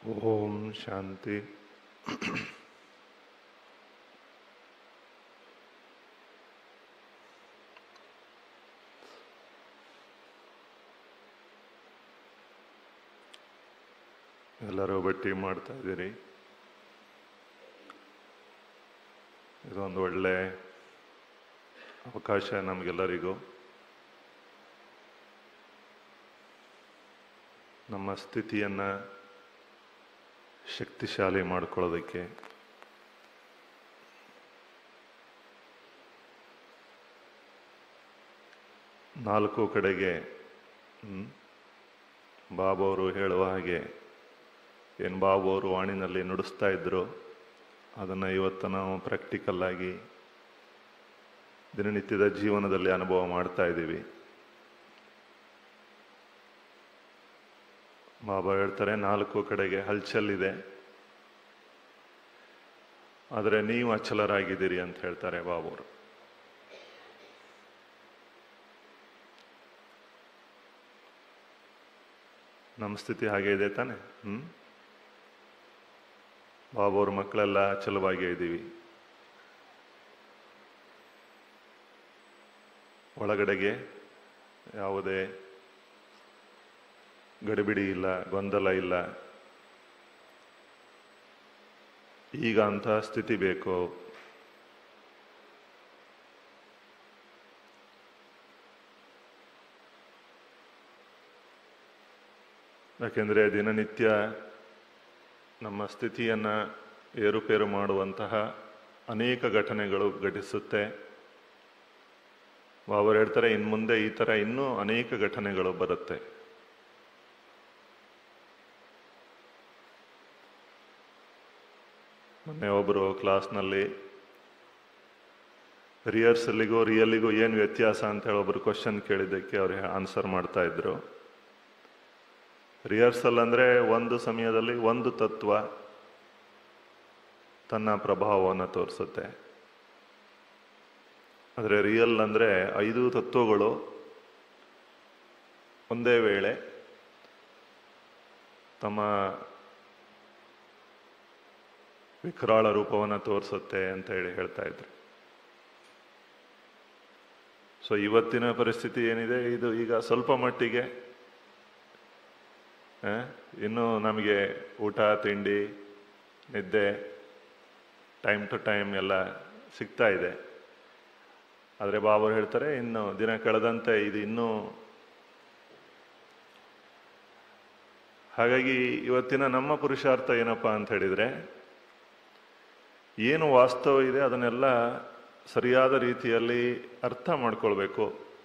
ಓಂ ಶಾಂತಿ ಎಲ್ಲರೂ ಬಟ್ಟಿ ಮಾಡ್ತಾ ಇದ್ದೀರಿ ಇದೊಂದು ಒಳ್ಳೆ ಅವಕಾಶ ನಮಗೆಲ್ಲರಿಗೂ ನಮ್ಮ ಸ್ಥಿತಿಯನ್ನು ಶಕ್ತಿಶಾಲಿ ಮಾಡ್ಕೊಳ್ಳೋದಕ್ಕೆ ನಾಲ್ಕು ಕಡೆಗೆ ಹ್ಮ್, ಬಾಬು ಅವರು ಹೇಳುವ ಹಾಗೆ ಏನು ಬಾಬು ಅವರು ವಾಣಿನಲ್ಲಿ ನುಡಿಸ್ತಾ ಇದ್ರು ಅದನ್ನು ಇವತ್ತು ನಾವು ಪ್ರಾಕ್ಟಿಕಲ್ ಆಗಿ ದಿನನಿತ್ಯದ ಜೀವನದಲ್ಲಿ ಅನುಭವ ಮಾಡ್ತಾ ಇದ್ದೀವಿ ಬಾಬಾ ಹೇಳ್ತಾರೆ ನಾಲ್ಕು ಕಡೆಗೆ ಹಲ್ಚಲ್ಲಿದೆ ಆದರೆ ನೀವು ಅಚಲರಾಗಿದ್ದೀರಿ ಅಂತ ಹೇಳ್ತಾರೆ ಬಾಬುರು ನಮ್ಮ ಸ್ಥಿತಿ ಹಾಗೆ ಇದೆ ತಾನೆ ಹ್ಮ್ ಬಾಬುವ್ರ ಮಕ್ಕಳೆಲ್ಲ ಅಚಲವಾಗಿ ಇದ್ದೀವಿ ಒಳಗಡೆಗೆ ಯಾವುದೇ ಗಡಿಬಿಡಿ ಇಲ್ಲ ಗೊಂದಲ ಇಲ್ಲ ಈಗ ಅಂತಹ ಸ್ಥಿತಿ ಬೇಕು ಯಾಕೆಂದರೆ ದಿನನಿತ್ಯ ನಮ್ಮ ಸ್ಥಿತಿಯನ್ನು ಏರುಪೇರು ಮಾಡುವಂತಹ ಅನೇಕ ಘಟನೆಗಳು ಘಟಿಸುತ್ತೆ ಅವರು ಹೇಳ್ತಾರೆ ಇನ್ನು ಮುಂದೆ ಈ ಥರ ಇನ್ನೂ ಅನೇಕ ಘಟನೆಗಳು ಬರುತ್ತೆ ಮೊನ್ನೆ ಒಬ್ಬರು ಕ್ಲಾಸ್ನಲ್ಲಿ ರಿಹರ್ಸಲ್ಲಿಗೂ ರಿಯಲ್ಲಿಗೂ ಏನು ವ್ಯತ್ಯಾಸ ಅಂತ ಹೇಳಿ ಒಬ್ಬರು ಕ್ವಶನ್ ಕೇಳಿದ್ದಕ್ಕೆ ಅವ್ರು ಆನ್ಸರ್ ಮಾಡ್ತಾ ಇದ್ರು ರಿಹರ್ಸಲ್ ಅಂದರೆ ಒಂದು ಸಮಯದಲ್ಲಿ ಒಂದು ತತ್ವ ತನ್ನ ಪ್ರಭಾವವನ್ನು ತೋರಿಸುತ್ತೆ ಆದರೆ ರಿಯಲ್ ಅಂದರೆ ಐದು ತತ್ವಗಳು ಒಂದೇ ವೇಳೆ ತಮ್ಮ ವಿಕರಾಳ ರೂಪವನ್ನು ತೋರಿಸುತ್ತೆ ಅಂತ ಹೇಳಿ ಹೇಳ್ತಾ ಇದ್ರು ಸೊ ಇವತ್ತಿನ ಪರಿಸ್ಥಿತಿ ಏನಿದೆ ಇದು ಈಗ ಸ್ವಲ್ಪ ಮಟ್ಟಿಗೆ ಆ, ಇನ್ನು ನಮಗೆ ಊಟ ತಿಂಡಿ ನಿದ್ದೆ ಟೈಮ್ ಟು ಟೈಮ್ ಎಲ್ಲ ಸಿಗ್ತಾ ಇದೆ ಆದರೆ ಬಾಬರು ಹೇಳ್ತಾರೆ ಇನ್ನು ದಿನ ಕಳೆದಂತೆ ಇದು ಇನ್ನೂ ಹಾಗಾಗಿ ಇವತ್ತಿನ ನಮ್ಮ ಪುರುಷಾರ್ಥ ಏನಪ್ಪ ಅಂತ ಹೇಳಿದರೆ ಏನು ವಾಸ್ತವ ಇದೆ ಅದನ್ನೆಲ್ಲ ಸರಿಯಾದ ರೀತಿಯಲ್ಲಿ ಅರ್ಥ ಮಾಡ್ಕೊಳ್ಬೇಕು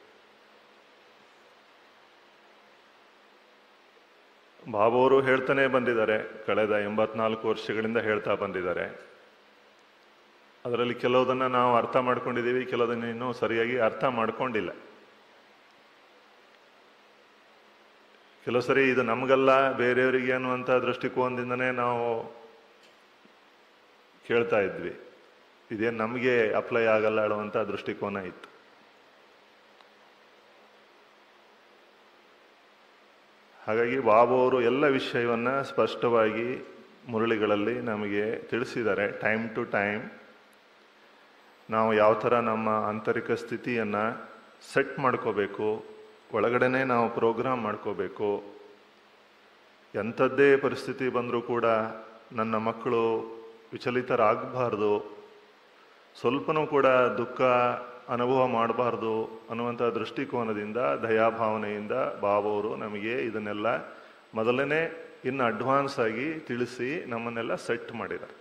ಬಾಬವರು ಹೇಳ್ತಾನೆ ಬಂದಿದ್ದಾರೆ ಕಳೆದ ಎಂಬತ್ನಾಲ್ಕು ವರ್ಷಗಳಿಂದ ಹೇಳ್ತಾ ಬಂದಿದ್ದಾರೆ ಅದರಲ್ಲಿ ಕೆಲವುದನ್ನು ನಾವು ಅರ್ಥ ಮಾಡ್ಕೊಂಡಿದ್ದೀವಿ ಕೆಲವುದನ್ನು ಇನ್ನೂ ಸರಿಯಾಗಿ ಅರ್ಥ ಮಾಡ್ಕೊಂಡಿಲ್ಲ ಕೆಲವು ಸರಿ ಇದು ನಮಗಲ್ಲ ಬೇರೆಯವರಿಗೆ ಅನ್ನುವಂಥ ದೃಷ್ಟಿಕೋನದಿಂದನೇ ನಾವು ಕೇಳ್ತಾ ಇದ್ವಿ ಇದೇನು ನಮಗೆ ಅಪ್ಲೈ ಆಗಲ್ಲ ಹೇಳುವಂಥ ದೃಷ್ಟಿಕೋನ ಇತ್ತು ಹಾಗಾಗಿ ಬಾಬು ಅವರು ಎಲ್ಲ ವಿಷಯವನ್ನ ಸ್ಪಷ್ಟವಾಗಿ ಮುರಳಿಗಳಲ್ಲಿ ನಮಗೆ ತಿಳಿಸಿದ್ದಾರೆ ಟೈಮ್ ಟು ಟೈಮ್ ನಾವು ಯಾವ ಥರ ನಮ್ಮ ಆಂತರಿಕ ಸ್ಥಿತಿಯನ್ನು ಸೆಟ್ ಮಾಡ್ಕೋಬೇಕು ಒಳಗಡೆನೆ ನಾವು ಪ್ರೋಗ್ರಾಮ್ ಮಾಡ್ಕೋಬೇಕು ಎಂಥದ್ದೇ ಪರಿಸ್ಥಿತಿ ಬಂದರೂ ಕೂಡ ನನ್ನ ಮಕ್ಕಳು ವಿಚಲಿತರಾಗಬಾರ್ದು ಸ್ವಲ್ಪನೂ ಕೂಡ ದುಃಖ ಅನುಭವ ಮಾಡಬಾರ್ದು ಅನ್ನುವಂಥ ದೃಷ್ಟಿಕೋನದಿಂದ ದಯಾಭಾವನೆಯಿಂದ ಬಾಬವರು ನಮಗೆ ಇದನ್ನೆಲ್ಲ ಮೊದಲನೇ ಇನ್ನು ಅಡ್ವಾನ್ಸ್ ಆಗಿ ತಿಳಿಸಿ ನಮ್ಮನ್ನೆಲ್ಲ ಸೆಟ್ ಮಾಡಿದ್ದಾರೆ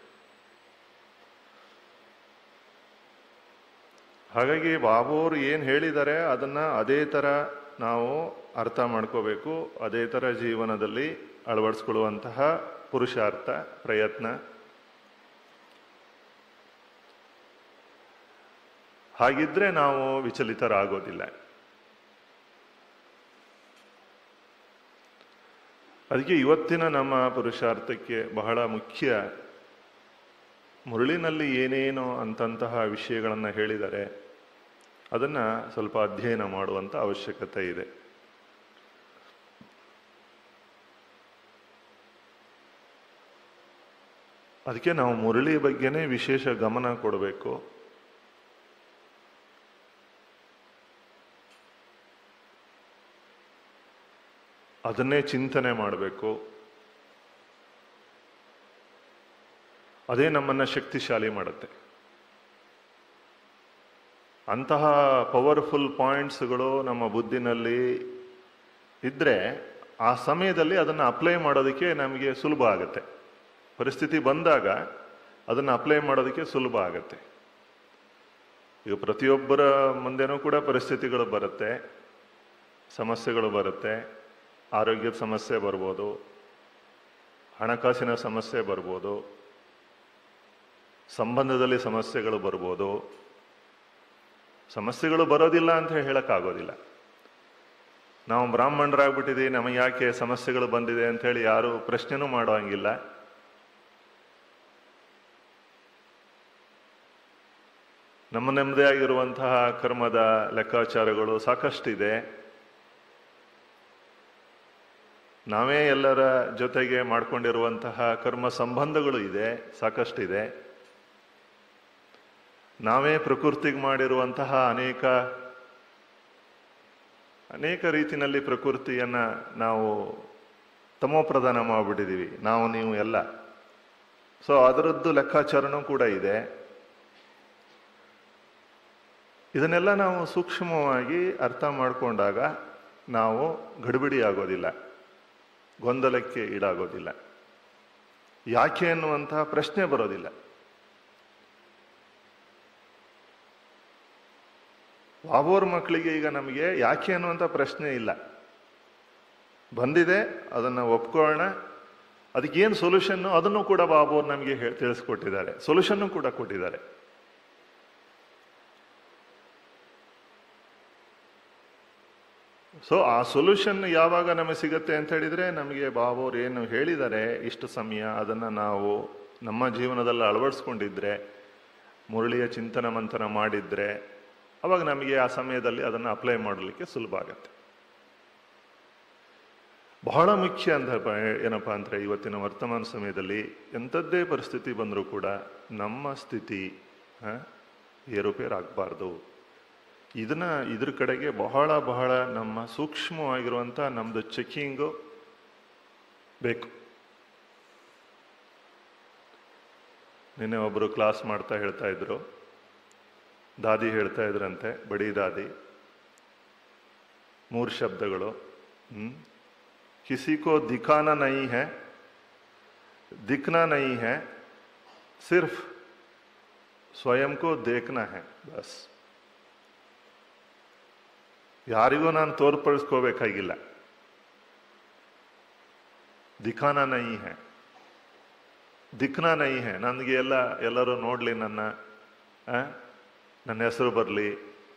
ಹಾಗಾಗಿ ಬಾಬುವರು ಏನು ಹೇಳಿದ್ದಾರೆ ಅದನ್ನ ಅದೇ ಥರ ನಾವು ಅರ್ಥ ಮಾಡ್ಕೋಬೇಕು ಅದೇ ಥರ ಜೀವನದಲ್ಲಿ ಅಳವಡಿಸ್ಕೊಳ್ಳುವಂತಹ ಪುರುಷಾರ್ಥ ಪ್ರಯತ್ನ ಹಾಗಿದ್ರೆ ನಾವು ವಿಚಲಿತರಾಗೋದಿಲ್ಲ ಅದಕ್ಕೆ ಇವತ್ತಿನ ನಮ್ಮ ಪುರುಷಾರ್ಥಕ್ಕೆ ಬಹಳ ಮುಖ್ಯ ಮುರುಳಿನಲ್ಲಿ ಏನೇನು ಅಂತಂತಹ ವಿಷಯಗಳನ್ನು ಹೇಳಿದ್ದಾರೆ ಅದನ್ನ ಸ್ವಲ್ಪ ಅಧ್ಯಯನ ಮಾಡುವಂತ ಅವಶ್ಯಕತೆ ಇದೆ ಅದಕ್ಕೆ ನಾವು ಮುರಳಿ ಬಗ್ಗೆನೇ ವಿಶೇಷ ಗಮನ ಕೊಡಬೇಕು ಅದನ್ನೇ ಚಿಂತನೆ ಮಾಡಬೇಕು ಅದೇ ನಮ್ಮನ್ನು ಶಕ್ತಿಶಾಲಿ ಮಾಡುತ್ತೆ ಅಂತಹ ಪವರ್ಫುಲ್ ಪಾಯಿಂಟ್ಸ್ಗಳು ನಮ್ಮ ಬುದ್ಧಿನಲ್ಲಿ ಇದ್ದರೆ ಆ ಸಮಯದಲ್ಲಿ ಅದನ್ನು ಅಪ್ಲೈ ಮಾಡೋದಕ್ಕೆ ನಮಗೆ ಸುಲಭ ಆಗುತ್ತೆ ಪರಿಸ್ಥಿತಿ ಬಂದಾಗ ಅದನ್ನು ಅಪ್ಲೈ ಮಾಡೋದಕ್ಕೆ ಸುಲಭ ಆಗುತ್ತೆ ಈಗ ಪ್ರತಿಯೊಬ್ಬರ ಮುಂದೆನೂ ಕೂಡ ಪರಿಸ್ಥಿತಿಗಳು ಬರುತ್ತೆ ಸಮಸ್ಯೆಗಳು ಬರುತ್ತೆ ಆರೋಗ್ಯದ ಸಮಸ್ಯೆ ಬರ್ಬೋದು ಹಣಕಾಸಿನ ಸಮಸ್ಯೆ ಬರ್ಬೋದು ಸಂಬಂಧದಲ್ಲಿ ಸಮಸ್ಯೆಗಳು ಬರ್ಬೋದು ಸಮಸ್ಯೆಗಳು ಬರೋದಿಲ್ಲ ಅಂತ ಹೇಳಕ್ಕಾಗೋದಿಲ್ಲ ನಾವು ಬ್ರಾಹ್ಮಣರಾಗ್ಬಿಟ್ಟಿದ್ದೀವಿ ನಮಗೆ ಯಾಕೆ ಸಮಸ್ಯೆಗಳು ಬಂದಿದೆ ಅಂತ ಹೇಳಿ ಯಾರು ಪ್ರಶ್ನೆನೂ ಮಾಡೋ ಹಂಗಿಲ್ಲ ನಮ್ಮ ನೆಮ್ಮದಿ ಆಗಿರುವಂತಹ ಕರ್ಮದ ಲೆಕ್ಕಾಚಾರಗಳು ಸಾಕಷ್ಟಿದೆ ನಾವೇ ಎಲ್ಲರ ಜೊತೆಗೆ ಮಾಡ್ಕೊಂಡಿರುವಂತಹ ಕರ್ಮ ಸಂಬಂಧಗಳು ಇದೆ ಸಾಕಷ್ಟಿದೆ ನಾವೇ ಪ್ರಕೃತಿಗೆ ಮಾಡಿರುವಂತಹ ಅನೇಕ ಅನೇಕ ರೀತಿಯಲ್ಲಿ ಪ್ರಕೃತಿಯನ್ನ ನಾವು ತಮೋಪ್ರಧಾನ ಮಾಡಿಬಿಟ್ಟಿದ್ದೀವಿ ನಾವು ನೀವು ಎಲ್ಲ ಸೊ ಅದರದ್ದು ಲೆಕ್ಕಾಚಾರನೂ ಕೂಡ ಇದೆ ಇದನ್ನೆಲ್ಲ ನಾವು ಸೂಕ್ಷ್ಮವಾಗಿ ಅರ್ಥ ಮಾಡಿಕೊಂಡಾಗ ನಾವು ಗಡಿಬಿಡಿ ಆಗೋದಿಲ್ಲ ಗೊಂದಲಕ್ಕೆ ಈಡಾಗೋದಿಲ್ಲ ಯಾಕೆ ಅನ್ನುವಂತಹ ಪ್ರಶ್ನೆ ಬರೋದಿಲ್ಲ ಬಾಬೋರ್ ಮಕ್ಕಳಿಗೆ ಈಗ ನಮಗೆ ಯಾಕೆ ಅನ್ನುವಂಥ ಪ್ರಶ್ನೆ ಇಲ್ಲ ಬಂದಿದೆ ಅದನ್ನು ಒಪ್ಕೊಳ್ಳೋಣ ಅದಕ್ಕೇನು ಸೊಲ್ಯೂಷನ್ನು ಅದನ್ನು ಕೂಡ ಬಾಬೋರ್ ನಮಗೆ ಹೇಳಿ ತಿಳಿಸ್ಕೊಟ್ಟಿದ್ದಾರೆ ಸೊಲ್ಯೂಷನ್ನು ಕೂಡ ಕೊಟ್ಟಿದ್ದಾರೆ ಸೊ ಆ ಸೊಲ್ಯೂಷನ್ ಯಾವಾಗ ನಮಗೆ ಸಿಗುತ್ತೆ ಅಂತ ಹೇಳಿದ್ರೆ ನಮಗೆ ಬಾಬೋರ್ ಏನು ಹೇಳಿದ್ದಾರೆ ಇಷ್ಟು ಸಮಯ ಅದನ್ನು ನಾವು ನಮ್ಮ ಜೀವನದಲ್ಲಿ ಅಳವಡಿಸ್ಕೊಂಡಿದ್ರೆ ಮುರಳಿಯ ಚಿಂತನ ಮಂಥನ ಮಾಡಿದ್ರೆ ಅವಾಗ ನಮಗೆ ಆ ಸಮಯದಲ್ಲಿ ಅದನ್ನು ಅಪ್ಲೈ ಮಾಡಲಿಕ್ಕೆ ಸುಲಭ ಆಗತ್ತೆ ಬಹಳ ಮುಖ್ಯ ಅಂತ ಏನಪ್ಪಾ ಅಂದ್ರೆ ಇವತ್ತಿನ ವರ್ತಮಾನ ಸಮಯದಲ್ಲಿ ಎಂಥದ್ದೇ ಪರಿಸ್ಥಿತಿ ಬಂದರೂ ಕೂಡ ನಮ್ಮ ಸ್ಥಿತಿ ಆ, ಏರುಪೇರಾಗಬಾರ್ದು ಇದನ್ನ ಇದ್ರ ಕಡೆಗೆ ಬಹಳ ಬಹಳ ನಮ್ಮ ಸೂಕ್ಷ್ಮವಾಗಿರುವಂಥ ನಮ್ದು ಚೆಕಿಂಗು ಬೇಕು ನಿನ್ನೆ ಒಬ್ಬರು ಕ್ಲಾಸ್ ಮಾಡ್ತಾ ಹೇಳ್ತಾ ಇದ್ರು ದಾದಿ ಹೇಳ್ತಾ ಇದ್ರಂತೆ ಬಡಿ ದಾದಿ ಮೂರು ಶಬ್ದಗಳು ಹ್ಮ್ किसी को दिखाना नहीं है दिखना नहीं है सिर्फ ಸ್ವಯಂ ಕೋ ದೇಖ್ನಾ ಹೈ ಬಸ್ ಯಾರಿಗೂ ನಾನು ತೋರ್ಪಡಿಸ್ಕೋಬೇಕಾಗಿಲ್ಲ ದಿಖಾನ ನೈ ಹೈ ದಿಕ್ನಾ ನೈ ಹೈ ನನಗೆ ಎಲ್ಲ ಎಲ್ಲರೂ ನೋಡ್ಲಿ ನನ್ನ ಆ? ನನ್ನ ಹೆಸರು ಬರಲಿ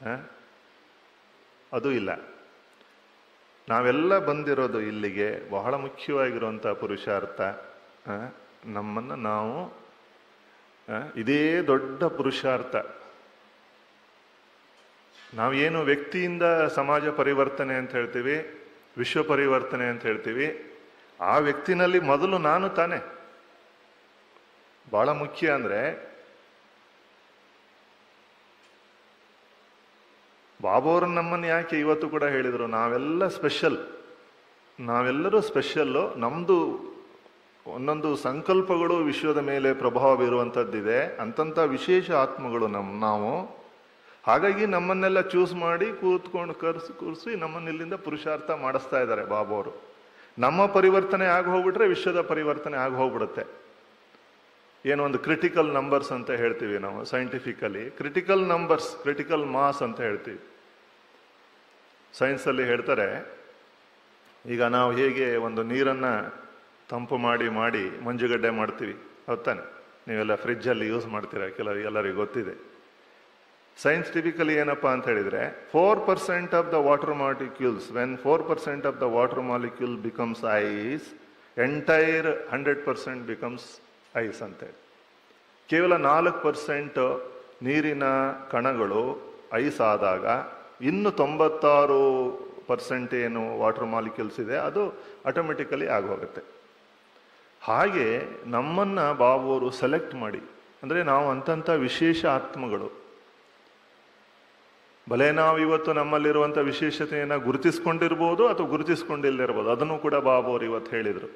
ಅದು ಇಲ್ಲ ನಾವೆಲ್ಲ ಬಂದಿರೋದು ಇಲ್ಲಿಗೆ ಬಹಳ ಮುಖ್ಯವಾಗಿರುವಂಥ ಪುರುಷಾರ್ಥ ಆ, ನಮ್ಮನ್ನು ನಾವು ಆ, ಇದೇ ದೊಡ್ಡ ಪುರುಷಾರ್ಥ ನಾವೇನು ವ್ಯಕ್ತಿಯಿಂದ ಸಮಾಜ ಪರಿವರ್ತನೆ ಅಂತ ಹೇಳ್ತೀವಿ ವಿಶ್ವ ಪರಿವರ್ತನೆ ಅಂತ ಹೇಳ್ತೀವಿ ಆ ವ್ಯಕ್ತಿನಲ್ಲಿ ಮೊದಲು ನಾನು ತಾನೆ ಬಹಳ ಮುಖ್ಯ ಅಂದ್ರೆ ಬಾಬೋರು ನಮ್ಮನ್ನು ಯಾಕೆ ಇವತ್ತು ಕೂಡ ಹೇಳಿದರು ನಾವೆಲ್ಲ ಸ್ಪೆಷಲ್ ನಾವೆಲ್ಲರೂ ಸ್ಪೆಷಲ್ಲು ನಮ್ಮದು ಒಂದೊಂದು ಸಂಕಲ್ಪಗಳು ವಿಶ್ವದ ಮೇಲೆ ಪ್ರಭಾವ ಬೀರುವಂಥದ್ದಿದೆ ಅಂತಂಥ ವಿಶೇಷ ಆತ್ಮಗಳು ನಮ್ಮ ನಾವು ಹಾಗಾಗಿ ನಮ್ಮನ್ನೆಲ್ಲ ಚೂಸ್ ಮಾಡಿ ಕೂತ್ಕೊಂಡು ಕರ್ಸಿ ಕೂರಿಸಿ ನಮ್ಮನ್ನ ಇಲ್ಲಿಂದ ಪುರುಷಾರ್ಥ ಮಾಡಿಸ್ತಾ ಇದ್ದಾರೆ ಬಾಬೋರು ನಮ್ಮ ಪರಿವರ್ತನೆ ಆಗಿ ಹೋಗ್ಬಿಟ್ರೆ ವಿಶ್ವದ ಪರಿವರ್ತನೆ ಆಗಿ ಹೋಗ್ಬಿಡುತ್ತೆ ಏನೋ ಒಂದು ಕ್ರಿಟಿಕಲ್ ನಂಬರ್ಸ್ ಅಂತ ಹೇಳ್ತೀವಿ ನಾವು scientifically critical numbers critical mass ಅಂತ ಹೇಳ್ತೀವಿ ಸೈನ್ಸಲ್ಲಿ ಹೇಳ್ತಾರೆ ಈಗ ನಾವು ಹೇಗೆ ಒಂದು ನೀರನ್ನ ತಂಪು ಮಾಡಿ ಮಾಡಿ ಮಂಜುಗಡ್ಡೆ ಮಾಡ್ತೀವಿ ಹೌದಾನೆ ನೀವೆಲ್ಲ ಫ್ರಿಜ್ಜಲ್ಲಿ ಯೂಸ್ ಮಾಡ್ತೀರಾ ಕೆಲವು ಎಲ್ಲರಿಗೂ ಗೊತ್ತಿದೆ ಸೈನ್ಸ್ಟಿಫಿಕಲಿ ಏನಪ್ಪಾ ಅಂತ ಹೇಳಿದ್ರೆ four percent of the water molecules when four percent of the water molecule becomes ice entire hundred percent becomes ice ಅಂತೇಳಿ ಕೇವಲ ನಾಲ್ಕು ಪರ್ಸೆಂಟ್ ನೀರಿನ ಕಣಗಳು ಐಸ್ ಆದಾಗ ಇನ್ನು ತೊಂಬತ್ತಾರು ಪರ್ಸೆಂಟ್ ಏನು ವಾಟರ್ ಮಾಲಿಕ್ಯೂಲ್ಸ್ ಇದೆ ಅದು ಆಟೋಮೆಟಿಕಲಿ ಆಗೋಗುತ್ತೆ ಹಾಗೆ ನಮ್ಮನ್ನ ಬಾಬುವರು ಸೆಲೆಕ್ಟ್ ಮಾಡಿ ಅಂದರೆ ನಾವು ಅಂತಂಥ ವಿಶೇಷ ಆತ್ಮಗಳು ಭಲೆ ನಾವು ಇವತ್ತು ನಮ್ಮಲ್ಲಿರುವಂಥ ವಿಶೇಷತೆಯನ್ನು ಗುರುತಿಸ್ಕೊಂಡಿರ್ಬೋದು ಅಥವಾ ಗುರುತಿಸ್ಕೊಂಡಿಲ್ಲದಿರ್ಬೋದು ಅದನ್ನು ಕೂಡ ಬಾಬು ಅವರು ಇವತ್ತು ಹೇಳಿದರು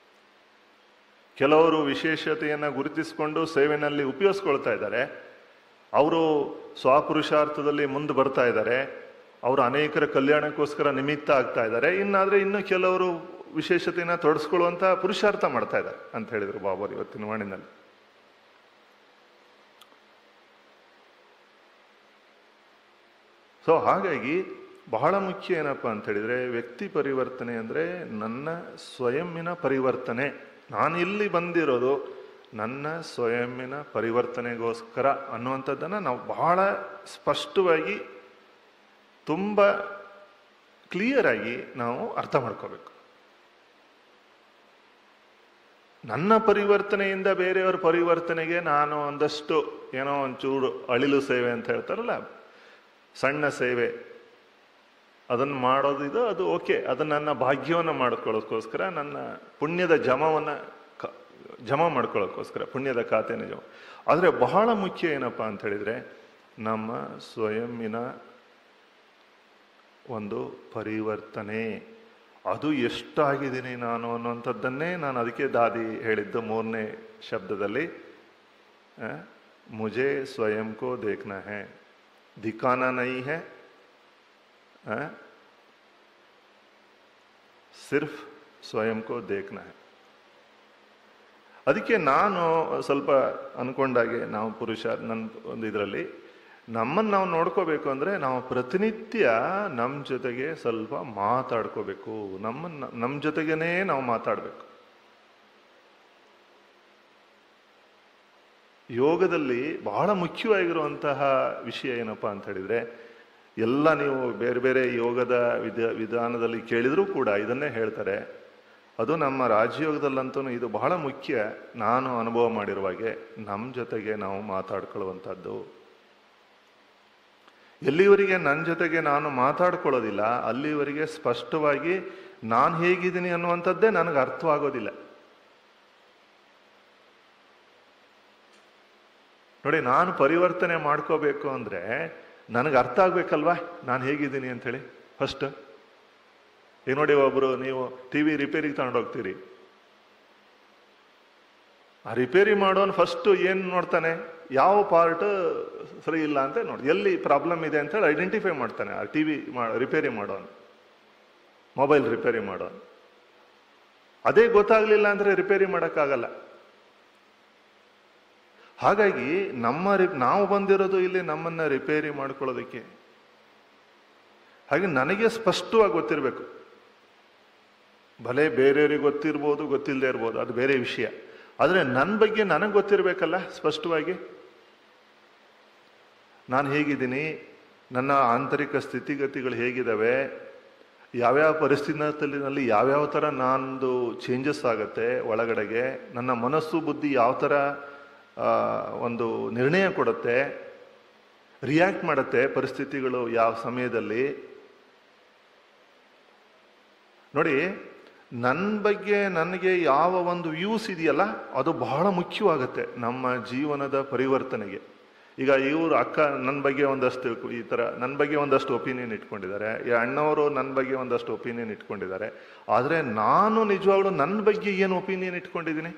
ಕೆಲವರು ವಿಶೇಷತೆಯನ್ನು ಗುರುತಿಸಿಕೊಂಡು ಸೇವೆನಲ್ಲಿ ಉಪಯೋಗಿಸ್ಕೊಳ್ತಾ ಇದ್ದಾರೆ ಅವರು ಸ್ವಪುರುಷಾರ್ಥದಲ್ಲಿ ಮುಂದೆ ಬರ್ತಾ ಇದ್ದಾರೆ ಅವರು ಅನೇಕರ ಕಲ್ಯಾಣಕ್ಕೋಸ್ಕರ ನಿಮಿತ್ತ ಆಗ್ತಾ ಇದ್ದಾರೆ ಇನ್ನಾದ್ರೆ ಇನ್ನು ಕೆಲವರು ವಿಶೇಷತೆಯನ್ನು ತೊಡಸ್ಕೊಳ್ಳುವಂತ ಪುರುಷಾರ್ಥ ಮಾಡ್ತಾ ಇದ್ದಾರೆ ಅಂತ ಹೇಳಿದರು ಬಾಬರು ಇವತ್ತಿನ ವಾಣಿನಲ್ಲಿ ಸೊ ಹಾಗಾಗಿ ಬಹಳ ಮುಖ್ಯ ಏನಪ್ಪ ಅಂತ ಹೇಳಿದ್ರೆ ವ್ಯಕ್ತಿ ಪರಿವರ್ತನೆ ಅಂದ್ರೆ ನನ್ನ ಸ್ವಯಂನ ಪರಿವರ್ತನೆ ನಾನು ಇಲ್ಲಿ ಬಂದಿರೋದು ನನ್ನ ಸ್ವಯಂನ ಪರಿವರ್ತನೆಗೋಸ್ಕರ ಅನ್ನುವಂಥದ್ದನ್ನ ನಾವು ಬಹಳ ಸ್ಪಷ್ಟವಾಗಿ ತುಂಬ ಕ್ಲಿಯರ್ ಆಗಿ ನಾವು ಅರ್ಥ ಮಾಡ್ಕೋಬೇಕು ನನ್ನ ಪರಿವರ್ತನೆಯಿಂದ ಬೇರೆಯವರ ಪರಿವರ್ತನೆಗೆ ನಾನು ಒಂದಷ್ಟು ಏನೋ ಒಂಚೂರು ಅಳಿಲು ಸೇವೆ ಅಂತ ಹೇಳ್ತಾರಲ್ಲ ಸಣ್ಣ ಸೇವೆ ಅದನ್ನು ಮಾಡೋದಿದು ಅದು ಓಕೆ ಅದನ್ನ ನನ್ನ ಭಾಗ್ಯವನ್ನು ಮಾಡ್ಕೊಳ್ಳೋಕ್ಕೋಸ್ಕರ ನನ್ನ ಪುಣ್ಯದ ಜಮವನ್ನು ಕ- ಜಮ ಮಾಡ್ಕೊಳ್ಳೋಕ್ಕೋಸ್ಕರ ಪುಣ್ಯದ ಖಾತೆನ ಜಮ ಆದರೆ ಬಹಳ ಮುಖ್ಯ ಏನಪ್ಪಾ ಅಂತ ಹೇಳಿದ್ರೆ ನಮ್ಮ ಸ್ವಯಂನ ಒಂದು ಪರಿವರ್ತನೆ ಅದು ಎಷ್ಟಾಗಿದ್ದೀನಿ ನಾನು ಅನ್ನುವಂಥದ್ದನ್ನೇ ನಾನು ಅದಕ್ಕೆ ದಾದಿ ಹೇಳಿದ್ದು ಮೂರನೇ ಶಬ್ದದಲ್ಲಿ ಆ, ಮುಜೆ ಸ್ವಯಂ ಕೋ ದೇಖ್ನಾ ಹೈ ದಿಕ್ಕಾನ ನೈ ಹೈ ಆ, ಸಿರ್ಫ್ ಸ್ವಯಂ ಕೋ ದೇಖ್ನಾ ಹೈ ಅದಕ್ಕೆ ನಾನು ಸ್ವಲ್ಪ ಅನ್ಕೊಂಡಾಗೆ ನಾವು ಪುರುಷ ನನ್ನ ಒಂದು ಇದರಲ್ಲಿ ನಮ್ಮನ್ನು ನಾವು ನೋಡ್ಕೋಬೇಕು ಅಂದ್ರೆ ನಾವು ಪ್ರತಿನಿತ್ಯ ನಮ್ಮ ಜೊತೆಗೆ ಸ್ವಲ್ಪ ಮಾತಾಡ್ಕೋಬೇಕು ನಮ್ಮನ್ನ ನಮ್ಮ ಜೊತೆಗೇನೆ ನಾವು ಮಾತಾಡಬೇಕು ಯೋಗದಲ್ಲಿ ಬಹಳ ಮುಖ್ಯವಾಗಿರುವಂತಹ ವಿಷಯ ಏನಪ್ಪಾ ಅಂತ ಹೇಳಿದ್ರೆ ಎಲ್ಲ ನೀವು ಬೇರೆ ಬೇರೆ ಯೋಗದ ವಿಧ ವಿಧಾನದಲ್ಲಿ ಕೇಳಿದರೂ ಕೂಡ ಇದನ್ನೇ ಹೇಳ್ತಾರೆ ಅದು ನಮ್ಮ ರಾಜಯೋಗದಲ್ಲಂತೂ ಇದು ಬಹಳ ಮುಖ್ಯ ನಾನು ಅನುಭವ ಮಾಡಿರುವ ಹಾಗೆ ನಮ್ಮ ಜೊತೆಗೆ ನಾವು ಮಾತಾಡ್ಕೊಳ್ಳುವಂಥದ್ದು ಎಲ್ಲಿವರೆಗೆ ನನ್ನ ಜೊತೆಗೆ ನಾನು ಮಾತಾಡ್ಕೊಳ್ಳೋದಿಲ್ಲ ಅಲ್ಲಿವರೆಗೆ ಸ್ಪಷ್ಟವಾಗಿ ನಾನು ಹೇಗಿದ್ದೀನಿ ಅನ್ನುವಂಥದ್ದೇ ನನಗೆ ಅರ್ಥವಾಗೋದಿಲ್ಲ ನೋಡಿ ನಾನು ಪರಿವರ್ತನೆ ಮಾಡ್ಕೋಬೇಕು ಅಂದ್ರೆ ನನಗೆ ಅರ್ಥ ಆಗ್ಬೇಕಲ್ವಾ ನಾನು ಹೇಗಿದ್ದೀನಿ ಅಂತೇಳಿ ಫಸ್ಟ್ ಈಗ ನೋಡಿ ಒಬ್ರು ನೀವು ಟಿ ವಿ ರಿಪೇರಿಗೆ ತಗೊಂಡೋಗ್ತೀರಿ ಆ ರಿಪೇರಿ ಮಾಡೋನು ಫಸ್ಟ್ ಏನು ನೋಡ್ತಾನೆ ಯಾವ ಪಾರ್ಟ್ ಸರಿ ಇಲ್ಲ ಅಂತ ನೋಡಿ ಎಲ್ಲಿ ಪ್ರಾಬ್ಲಮ್ ಇದೆ ಅಂತ ಹೇಳಿ ಐಡೆಂಟಿಫೈ ಮಾಡ್ತಾನೆ ಆ ಟಿ ವಿ ರಿಪೇರಿ ಮಾಡೋನು ಮೊಬೈಲ್ ರಿಪೇರಿ ಮಾಡೋನು ಅದೇ ಗೊತ್ತಾಗ್ಲಿಲ್ಲ ಅಂದ್ರೆ ರಿಪೇರಿ ಮಾಡೋಕ್ಕಾಗಲ್ಲ ಹಾಗಾಗಿ ನಮ್ಮ ರಿ ನಾವು ಬಂದಿರೋದು ಇಲ್ಲಿ ನಮ್ಮನ್ನ ರಿಪೇರಿ ಮಾಡ್ಕೊಳ್ಳೋದಕ್ಕೆ ಹಾಗೆ ನನಗೆ ಸ್ಪಷ್ಟವಾಗಿ ಗೊತ್ತಿರಬೇಕು ಭಲೆ ಬೇರೆಯವ್ರಿಗೆ ಗೊತ್ತಿರ್ಬೋದು ಗೊತ್ತಿಲ್ಲದೆ ಇರ್ಬೋದು ಅದು ಬೇರೆ ವಿಷಯ ಆದರೆ ನನ್ನ ಬಗ್ಗೆ ನನಗೆ ಗೊತ್ತಿರಬೇಕಲ್ಲ ಸ್ಪಷ್ಟವಾಗಿ ನಾನು ಹೇಗಿದ್ದೀನಿ ನನ್ನ ಆಂತರಿಕ ಸ್ಥಿತಿಗತಿಗಳು ಹೇಗಿದ್ದಾವೆ ಯಾವ್ಯಾವ ಪರಿಸ್ಥಿತಿನಲ್ಲಿ ಯಾವ್ಯಾವ ಥರ ನಂದು ಚೇಂಜಸ್ ಆಗುತ್ತೆ ಒಳಗಡೆಗೆ ನನ್ನ ಮನಸ್ಸು ಬುದ್ಧಿ ಯಾವ ಥರ ಆ, ಒಂದು ನಿರ್ಣಯ ಕೊಡುತ್ತೆ ರಿಯಾಕ್ಟ್ ಮಾಡುತ್ತೆ ಪರಿಸ್ಥಿತಿಗಳು ಯಾವ ಸಮಯದಲ್ಲಿ ನೋಡಿ ನನ್ನ ಬಗ್ಗೆ ನನಗೆ ಯಾವ ಒಂದು ವ್ಯೂಸ್ ಇದೆಯಲ್ಲ ಅದು ಬಹಳ ಮುಖ್ಯವಾಗುತ್ತೆ ನಮ್ಮ ಜೀವನದ ಪರಿವರ್ತನೆಗೆ ಈಗ ಇವರು ಅಕ್ಕ ನನ್ನ ಬಗ್ಗೆ ಒಂದಷ್ಟು ಈ ಥರ ನನ್ನ ಬಗ್ಗೆ ಒಂದಷ್ಟು ಒಪಿನಿಯನ್ ಇಟ್ಕೊಂಡಿದ್ದಾರೆ ಈ ಅಣ್ಣವರು ನನ್ನ ಬಗ್ಗೆ ಒಂದಷ್ಟು ಒಪಿನಿಯನ್ ಇಟ್ಕೊಂಡಿದ್ದಾರೆ ಆದರೆ ನಾನು ನಿಜವಾಗ್ಲೂ ನನ್ನ ಬಗ್ಗೆ ಏನು ಒಪಿನಿಯನ್ ಇಟ್ಕೊಂಡಿದ್ದೀನಿ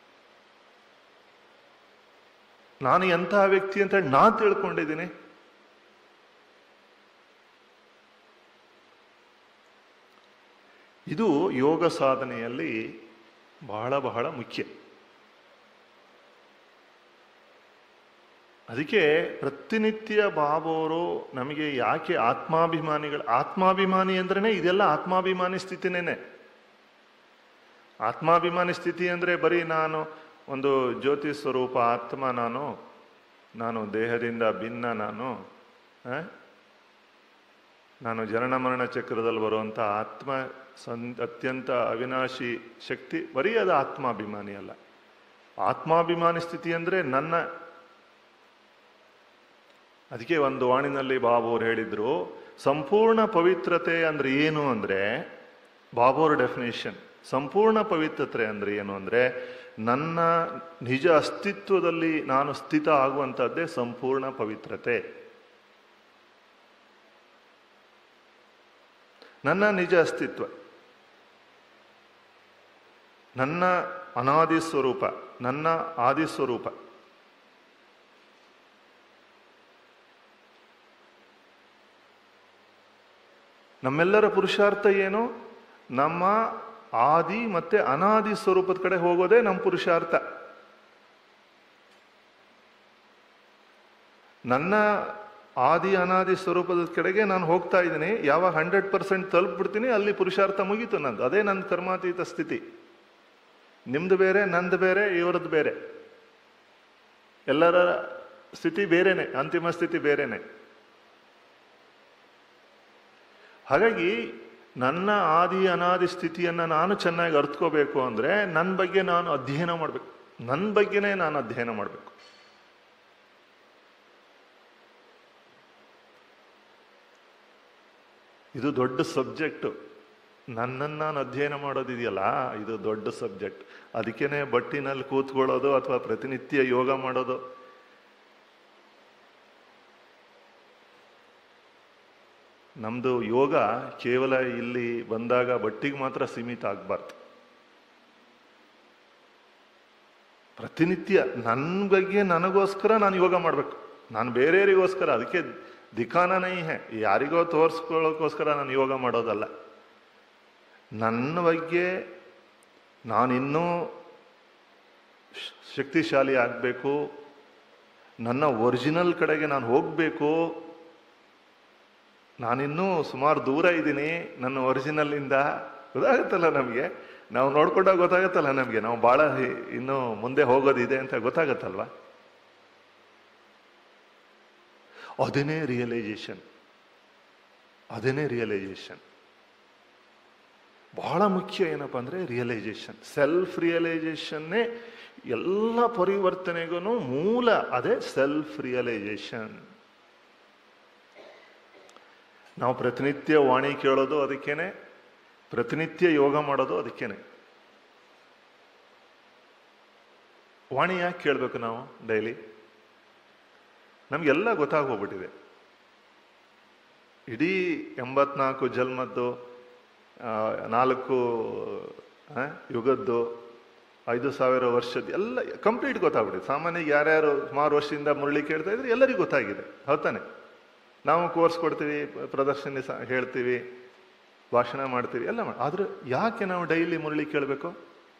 ನಾನು ಎಂತಹ ವ್ಯಕ್ತಿ ಅಂತ ಹೇಳಿ ನಾನು ತಿಳ್ಕೊಂಡಿದ್ದೀನಿ ಇದು ಯೋಗ ಸಾಧನೆಯಲ್ಲಿ ಬಹಳ ಬಹಳ ಮುಖ್ಯ ಅದಕ್ಕೆ ಪ್ರತಿನಿತ್ಯ ಬಾಬೋರು ನಮಗೆ ಯಾಕೆ ಆತ್ಮಾಭಿಮಾನಿಗಳು ಆತ್ಮಾಭಿಮಾನಿ ಅಂದ್ರೇನೆ ಇದೆಲ್ಲ ಆತ್ಮಾಭಿಮಾನಿ ಸ್ಥಿತಿನೇನೆ ಆತ್ಮಾಭಿಮಾನಿ ಸ್ಥಿತಿ ಅಂದ್ರೆ ಬರೀ ನಾನು ಒಂದು ಜ್ಯೋತಿ ಸ್ವರೂಪ ಆತ್ಮ ನಾನು ನಾನು ದೇಹದಿಂದ ಭಿನ್ನ ನಾನು ಆ? ನಾನು ಜನನ ಮರಣ ಚಕ್ರದಲ್ಲಿ ಬರುವಂಥ ಆತ್ಮ ಸಂ ಅತ್ಯಂತ ಅವಿನಾಶಿ ಶಕ್ತಿ ಬರೀ ಅದು ಆತ್ಮಾಭಿಮಾನಿ ಅಲ್ಲ ಆತ್ಮಾಭಿಮಾನಿ ಸ್ಥಿತಿ ಅಂದ್ರೆ ನನ್ನ ಅದಕ್ಕೆ ಒಂದು ವಾಣಿನಲ್ಲಿ ಬಾಬು ಅವ್ರು ಹೇಳಿದ್ರು ಸಂಪೂರ್ಣ ಪವಿತ್ರತೆ ಅಂದ್ರೆ ಏನು ಅಂದ್ರೆ ಬಾಬು ಅವ್ರ ಡೆಫಿನೇಷನ್ ಸಂಪೂರ್ಣ ಪವಿತ್ರತೆ ಅಂದ್ರೆ ಏನು ಅಂದ್ರೆ ನನ್ನ ನಿಜ ಅಸ್ತಿತ್ವದಲ್ಲಿ ನಾನು ಸ್ಥಿತ ಆಗುವಂಥದ್ದೇ ಸಂಪೂರ್ಣ ಪವಿತ್ರತೆ ನನ್ನ ನಿಜ ಅಸ್ತಿತ್ವ ನನ್ನ ಅನಾದಿ ಸ್ವರೂಪ ನನ್ನ ಆದಿ ಸ್ವರೂಪ ನಮ್ಮೆಲ್ಲರ ಪುರುಷಾರ್ಥ ಏನು ನಮ್ಮ ಆದಿ ಮತ್ತೆ ಅನಾದಿ ಸ್ವರೂಪದ ಕಡೆ ಹೋಗೋದೇ ನಮ್ಮ ಪುರುಷಾರ್ಥ ನನ್ನ ಆದಿ ಅನಾದಿ ಸ್ವರೂಪದ ಕಡೆಗೆ ನಾನು ಹೋಗ್ತಾ ಇದ್ದೀನಿ ಯಾವಾಗ ಹಂಡ್ರೆಡ್ ಪರ್ಸೆಂಟ್ ತಲುಪ್ಬಿಡ್ತೀನಿ ಅಲ್ಲಿ ಪುರುಷಾರ್ಥ ಮುಗೀತು ನಂದು ಅದೇ ನನ್ನ ಕರ್ಮಾತೀತ ಸ್ಥಿತಿ ನಿಮ್ದು ಬೇರೆ ನಂದು ಬೇರೆ ಇವರದ್ದು ಬೇರೆ ಎಲ್ಲರ ಸ್ಥಿತಿ ಬೇರೆನೆ ಅಂತಿಮ ಸ್ಥಿತಿ ಬೇರೆನೆ ಹಾಗಾಗಿ ನನ್ನ ಆದಿ ಅನಾದಿ ಸ್ಥಿತಿಯನ್ನು ನಾನು ಚೆನ್ನಾಗಿ ಅರ್ಥಕೋಬೇಕು ಅಂದರೆ ನನ್ನ ಬಗ್ಗೆ ನಾನು ಅಧ್ಯಯನ ಮಾಡಬೇಕು ನನ್ನ ಬಗ್ಗೆನೇ ನಾನು ಅಧ್ಯಯನ ಮಾಡಬೇಕು ಇದು ದೊಡ್ಡ ಸಬ್ಜೆಕ್ಟು ನನ್ನನ್ನು ನಾನು ಅಧ್ಯಯನ ಮಾಡೋದಿದೆಯಲ್ಲ ಇದು ದೊಡ್ಡ ಸಬ್ಜೆಕ್ಟ್ ಅದಕ್ಕೇನೆ ಬಟ್ಟಿನಲ್ಲಿ ಕೂತ್ಕೊಳ್ಳೋದು ಅಥವಾ ಪ್ರತಿನಿತ್ಯ ಯೋಗ ಮಾಡೋದು ನಮ್ಮದು ಯೋಗ ಕೇವಲ ಇಲ್ಲಿ ಬಂದಾಗ ಬಟ್ಟಿಗೆ ಮಾತ್ರ ಸೀಮಿತ ಆಗಬಾರ್ದು ಪ್ರತಿನಿತ್ಯ ನನ್ನ ಬಗ್ಗೆ ನನಗೋಸ್ಕರ ನಾನು ಯೋಗ ಮಾಡಬೇಕು ನಾನು ಬೇರೆಯವರಿಗೋಸ್ಕರ ಅದಕ್ಕೆ ದಿಖಾನ ನೈ ಹೇ ಯಾರಿಗೋ ತೋರಿಸ್ಕೊಳ್ಳೋಕ್ಕೋಸ್ಕರ ನಾನು ಯೋಗ ಮಾಡೋದಲ್ಲ ನನ್ನ ಬಗ್ಗೆ ನಾನಿನ್ನೂ ಶ- ಶಕ್ತಿಶಾಲಿ ಆಗಬೇಕು ನನ್ನ ಒರಿಜಿನಲ್ ಕಡೆಗೆ ನಾನು ಹೋಗಬೇಕು ನಾನಿನ್ನೂ ಸುಮಾರು ದೂರ ಇದ್ದೀನಿ ನನ್ನ ಒರಿಜಿನಲ್ಲಿಂದ ಗೊತ್ತಾಗುತ್ತಲ್ಲ ನಮಗೆ ನಾವು ನೋಡ್ಕೊಂಡಾಗ ಗೊತ್ತಾಗುತ್ತಲ್ಲ ನಮಗೆ ನಾವು ಭಾಳ ಹಿ- ಇನ್ನೂ ಮುಂದೆ ಹೋಗೋದಿದೆ ಅಂತ ಗೊತ್ತಾಗತ್ತಲ್ವಾ ಅದೇನೇ ರಿಯಲೈಸೇಷನ್ ಅದೇನೇ ರಿಯಲೈಸೇಷನ್ ಬಹಳ ಮುಖ್ಯ ಏನಪ್ಪ ಅಂದರೆ ರಿಯಲೈಸೇಷನ್ ಸೆಲ್ಫ್ ರಿಯಲೈಸೇಷನ್ನೇ ಎಲ್ಲ ಪರಿವರ್ತನೆಗೂ ಮೂಲ ಅದೇ ಸೆಲ್ಫ್ ರಿಯಲೈಸೇಷನ್ ನಾವು ಪ್ರತಿನಿತ್ಯ ವಾಣಿ ಕೇಳೋದು ಅದಕ್ಕೇನೆ ಪ್ರತಿನಿತ್ಯ ಯೋಗ ಮಾಡೋದು ಅದಕ್ಕೇನೆ ವಾಣಿ ಯಾಕೆ ಕೇಳಬೇಕು ನಾವು ಡೈಲಿ ನಮಗೆಲ್ಲ ಗೊತ್ತಾಗೋಗ್ಬಿಟ್ಟಿದೆ ಇಡೀ ಎಂಬತ್ನಾಲ್ಕು ಜನ್ಮದ್ದು ಆ, ನಾಲ್ಕು ಆ, ಯುಗದ್ದು ಐದು ಸಾವಿರ ವರ್ಷದ ಎಲ್ಲ ಕಂಪ್ಲೀಟ್ ಗೊತ್ತಾಗ್ಬಿಟ್ಟಿದೆ ಸಾಮಾನ್ಯವಾಗಿ ಯಾರ್ಯಾರು ಸುಮಾರು ವರ್ಷದಿಂದ ಮುರಳಿ ಕೇಳ್ತಾ ಇದ್ರೆ ಎಲ್ಲರಿಗೂ ಗೊತ್ತಾಗಿದೆ ಹೌದಾನೆ ನಾವು ಕೋರ್ಸ್ ಕೊಡ್ತೀವಿ ಪ್ರದರ್ಶನ ಸ- ಹೇಳ್ತೀವಿ ಭಾಷಣ ಮಾಡ್ತೀವಿ ಎಲ್ಲ ಮಾಡಿ ಆದ್ರೆ ಯಾಕೆ ನಾವು ಡೈಲಿ ಮುರಳಿ ಕೇಳಬೇಕು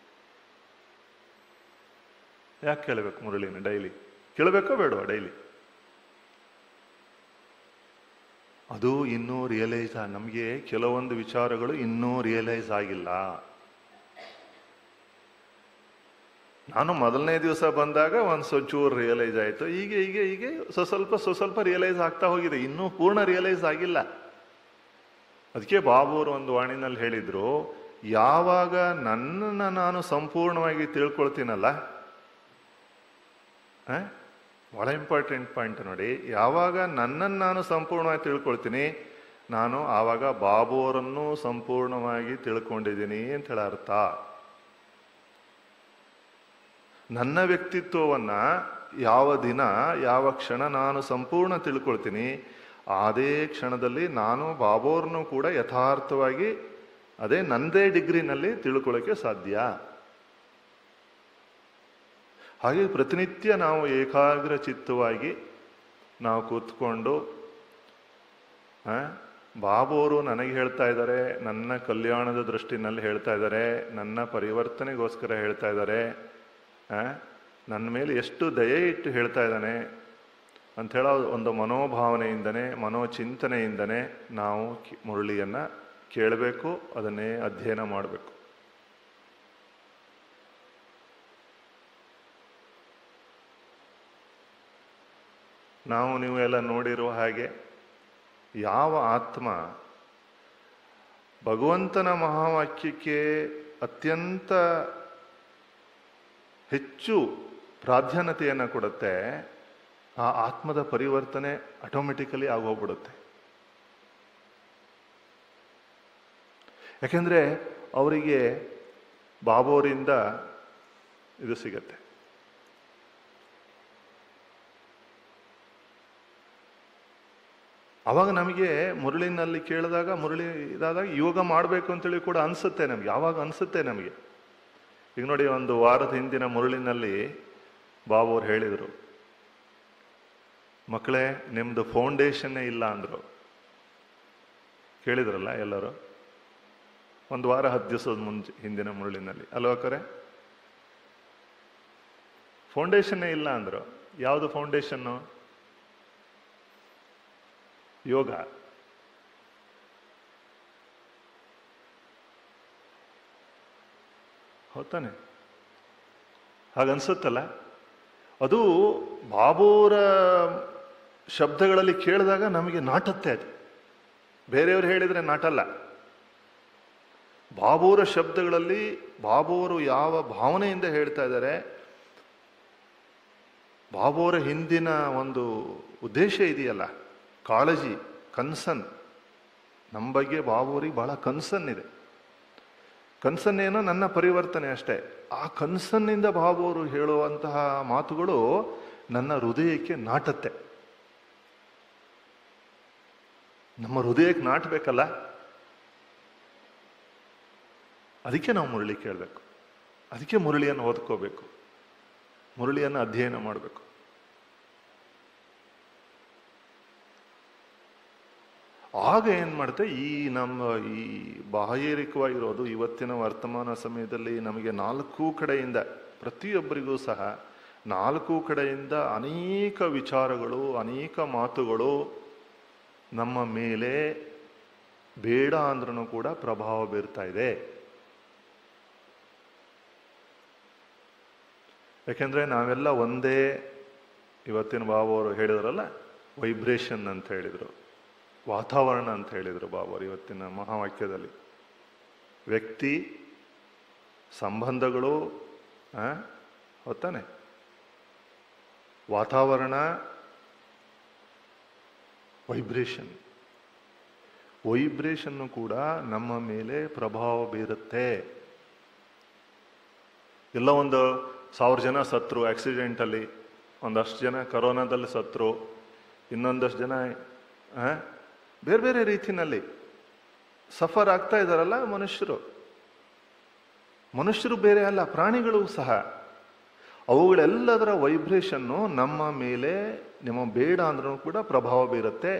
ಯಾಕೆ ಕೇಳಬೇಕು ಮುರಳಿನ ಡೈಲಿ ಕೇಳಬೇಕೋ ಬೇಡವಾ ಡೈಲಿ ಅದು ಇನ್ನೂ ರಿಯಲೈಸ್ ನಮಗೆ ಕೆಲವೊಂದು ವಿಚಾರಗಳು ಇನ್ನೂ ರಿಯಲೈಸ್ ಆಗಿಲ್ಲ ನಾನು ಮೊದಲನೇ ದಿವಸ ಬಂದಾಗ ಒಂದು ಸ್ವಚೂರು ರಿಯಲೈಸ್ ಆಯಿತು ಹೀಗೆ ಹೀಗೆ ಹೀಗೆ ಸ್ವ ಸ್ವಲ್ಪ ಸ್ವ ಸ್ವಲ್ಪ ರಿಯಲೈಸ್ ಆಗ್ತಾ ಹೋಗಿದೆ ಇನ್ನೂ ಪೂರ್ಣ ರಿಯಲೈಸ್ ಆಗಿಲ್ಲ ಅದಕ್ಕೆ ಬಾಬು ಅವರು ಒಂದು ವಾಣಿನಲ್ಲಿ ಹೇಳಿದ್ರು ಯಾವಾಗ ನನ್ನನ್ನು ನಾನು ಸಂಪೂರ್ಣವಾಗಿ ತಿಳ್ಕೊಳ್ತೀನಲ್ಲ ಆ? ಬಹಳ ಇಂಪಾರ್ಟೆಂಟ್ ಪಾಯಿಂಟ್ ನೋಡಿ ಯಾವಾಗ ನನ್ನನ್ನು ನಾನು ಸಂಪೂರ್ಣವಾಗಿ ತಿಳ್ಕೊಳ್ತೀನಿ ನಾನು ಆವಾಗ ಬಾಬು ಅವರನ್ನು ಸಂಪೂರ್ಣವಾಗಿ ತಿಳ್ಕೊಂಡಿದ್ದೀನಿ ಅಂತ ಹೇಳ ಅರ್ಥ ನನ್ನ ವ್ಯಕ್ತಿತ್ವವನ್ನ ಯಾವ ದಿನ ಯಾವ ಕ್ಷಣ ನಾನು ಸಂಪೂರ್ಣ ತಿಳ್ಕೊಳ್ತೀನಿ ಅದೇ ಕ್ಷಣದಲ್ಲಿ ನಾನು ಬಾಬೋರ್ನು ಕೂಡ ಯಥಾರ್ಥವಾಗಿ ಅದೇ ನಂದೇ ಡಿಗ್ರಿನಲ್ಲಿ ತಿಳ್ಕೊಳ್ಳೋಕೆ ಸಾಧ್ಯ ಹಾಗೆ ಪ್ರತಿನಿತ್ಯ ನಾವು ಏಕಾಗ್ರ ಚಿತ್ತವಾಗಿ ನಾವು ಕೂತ್ಕೊಂಡು ಆ, ಬಾಬು ಅವರು ನನಗೆ ಹೇಳ್ತಾ ಇದ್ದಾರೆ ನನ್ನ ಕಲ್ಯಾಣದ ದೃಷ್ಟಿನಲ್ಲಿ ಹೇಳ್ತಾ ಇದ್ದಾರೆ ನನ್ನ ಪರಿವರ್ತನೆಗೋಸ್ಕರ ಹೇಳ್ತಾ ಇದ್ದಾರೆ ಆ, ನನ್ನ ಮೇಲೆ ಎಷ್ಟು ದಯೆ ಇಟ್ಟು ಹೇಳ್ತಾ ಇದ್ದಾನೆ ಅಂಥೇಳೋ ಒಂದು ಮನೋಭಾವನೆಯಿಂದನೇ ಮನೋಚಿಂತನೆಯಿಂದನೇ ನಾವು ಕಿ- ಮುರಳಿಯನ್ನ ಕೇಳಬೇಕು ಅದನ್ನೇ ಅಧ್ಯಯನ ಮಾಡಬೇಕು ನಾವು ನೀವು ಎಲ್ಲ ನೋಡಿರುವ ಹಾಗೆ ಯಾವ ಆತ್ಮ ಭಗವಂತನ ಮಹಾವಾಕ್ಯಕ್ಕೆ ಅತ್ಯಂತ ಹೆಚ್ಚು ಪ್ರಾಧಾನ್ಯತೆಯನ್ನು ಕೊಡುತ್ತೆ ಆ ಆತ್ಮದ ಪರಿವರ್ತನೆ ಆಟೋಮೆಟಿಕಲಿ ಆಗೋಗ್ಬಿಡುತ್ತೆ ಯಾಕೆಂದ್ರೆ ಅವರಿಗೆ ಬಾಬೋರಿಂದ ಇದು ಸಿಗತ್ತೆ ಅವಾಗ ನಮಗೆ ಮುರಳಿನಲ್ಲಿ ಕೇಳಿದಾಗ ಮುರಳಿ ಇದಾದಾಗ ಯೋಗ ಮಾಡಬೇಕು ಅಂತೇಳಿ ಕೂಡ ಅನಿಸುತ್ತೆ ನಮಗೆ ಯಾವಾಗ ಅನಿಸುತ್ತೆ ನಮಗೆ ಈಗ ನೋಡಿ ಒಂದು ವಾರದ ಹಿಂದಿನ ಮುರಳಿನಲ್ಲಿ ಬಾಬು ಅವ್ರು ಹೇಳಿದರು ಮಕ್ಕಳೇ ನಿಮ್ಮದು ಫೌಂಡೇಶನ್ನೇ ಇಲ್ಲ ಅಂದರು ಕೇಳಿದ್ರಲ್ಲ ಎಲ್ಲರೂ ಒಂದು ವಾರ ಹತ್ತು ದಿವಸದ ಮುಂಚೆ ಹಿಂದಿನ ಮುರಳಿನಲ್ಲಿ ಅಲ್ವಾ ಕರೆ ಫೌಂಡೇಶನ್ನೇ ಇಲ್ಲ ಅಂದರು ಯಾವುದು ಫೌಂಡೇಶನ್ನು ಯೋಗ ಹೌದಾನೆ ಹಾಗನ್ಸುತ್ತಲ್ಲ ಅದು ಬಾಬೂರ ಶಬ್ದಗಳಲ್ಲಿ ಕೇಳಿದಾಗ ನಮಗೆ ನಾಟತ್ತೆ ಅದು ಬೇರೆಯವರು ಹೇಳಿದರೆ ನಾಟಲ್ಲ ಬಾಬೂರ ಶಬ್ದಗಳಲ್ಲಿ ಬಾಬೂರು ಯಾವ ಭಾವನೆಯಿಂದ ಹೇಳ್ತಾ ಇದ್ದಾರೆ ಬಾಬೂರ ಹಿಂದಿನ ಒಂದು ಉದ್ದೇಶ ಇದೆಯಲ್ಲ ಕಾಳಜಿ ಕನ್ಸನ್ ನಮ್ಮ ಬಗ್ಗೆ ಬಾಬೂರಿಗೆ ಬಹಳ ಕನ್ಸನ್ ಇದೆ ಕನ್ಸನ್ ಏನೋ ನನ್ನ ಪರಿವರ್ತನೆ ಅಷ್ಟೇ ಆ ಕನ್ಸನ್ನಿಂದ ಬಾಬುವರು ಹೇಳುವಂತಹ ಮಾತುಗಳು ನನ್ನ ಹೃದಯಕ್ಕೆ ನಾಟತ್ತೆ ನಮ್ಮ ಹೃದಯಕ್ಕೆ ನಾಟಬೇಕಲ್ಲ ಅದಕ್ಕೆ ನಾವು ಮುರಳಿ ಕೇಳಬೇಕು ಅದಕ್ಕೆ ಮುರಳಿಯನ್ನು ಓದ್ಕೋಬೇಕು ಮುರಳಿಯನ್ನು ಅಧ್ಯಯನ ಮಾಡಬೇಕು ಆಗ ಏನು ಮಾಡುತ್ತೆ ಈ ನಮ್ಮ ಈ ಬಾಹ್ಯರಿಕವಾಗಿರೋದು ಇವತ್ತಿನ ವರ್ತಮಾನ ಸಮಯದಲ್ಲಿ ನಮಗೆ ನಾಲ್ಕು ಕಡೆಯಿಂದ ಪ್ರತಿಯೊಬ್ಬರಿಗೂ ಸಹ ನಾಲ್ಕು ಕಡೆಯಿಂದ ಅನೇಕ ವಿಚಾರಗಳು ಅನೇಕ ಮಾತುಗಳು ನಮ್ಮ ಮೇಲೆ ಬೇಡ ಅಂದ್ರೂ ಕೂಡ ಪ್ರಭಾವ ಬೀರ್ತಾ ಇದೆ ಯಾಕೆಂದ್ರೆ ನಾವೆಲ್ಲ ಒಂದೇ ಇವತ್ತಿನ ಬಾಬು ಅವರು ಹೇಳಿದ್ರಲ್ಲ ವೈಬ್ರೇಷನ್ ಅಂತ ಹೇಳಿದರು ವಾತಾವರಣ ಅಂತ ಹೇಳಿದರು ಬಾಬರು ಇವತ್ತಿನ ಮಹಾವಾಕ್ಯದಲ್ಲಿ ವ್ಯಕ್ತಿ ಸಂಬಂಧಗಳು ಹೊತ್ತಾನೆ ವಾತಾವರಣ ವೈಬ್ರೇಷನ್ ವೈಬ್ರೇಷನ್ನು ಕೂಡ ನಮ್ಮ ಮೇಲೆ ಪ್ರಭಾವ ಬೀರುತ್ತೆ ಎಲ್ಲ ಒಂದು ಸಾವಿರ ಜನ ಸತ್ರು ಆಕ್ಸಿಡೆಂಟಲ್ಲಿ ಒಂದಷ್ಟು ಜನ ಕರೋನಾದಲ್ಲಿ ಸತ್ರು ಇನ್ನೊಂದಷ್ಟು ಜನ ಬೇರೆ ಬೇರೆ ರೀತಿನಲ್ಲಿ ಸಫರ್ ಆಗ್ತಾ ಇದ್ದಾರಲ್ಲ ಮನುಷ್ಯರು ಮನುಷ್ಯರು ಬೇರೆ ಅಲ್ಲ ಪ್ರಾಣಿಗಳು ಸಹ ಅವುಗಳೆಲ್ಲದರ ವೈಬ್ರೇಷನ್ನು ನಮ್ಮ ಮೇಲೆ ನಿಮ್ಮ ಬೇಡ ಅಂದ್ರೂ ಕೂಡ ಪ್ರಭಾವ ಬೀರುತ್ತೆ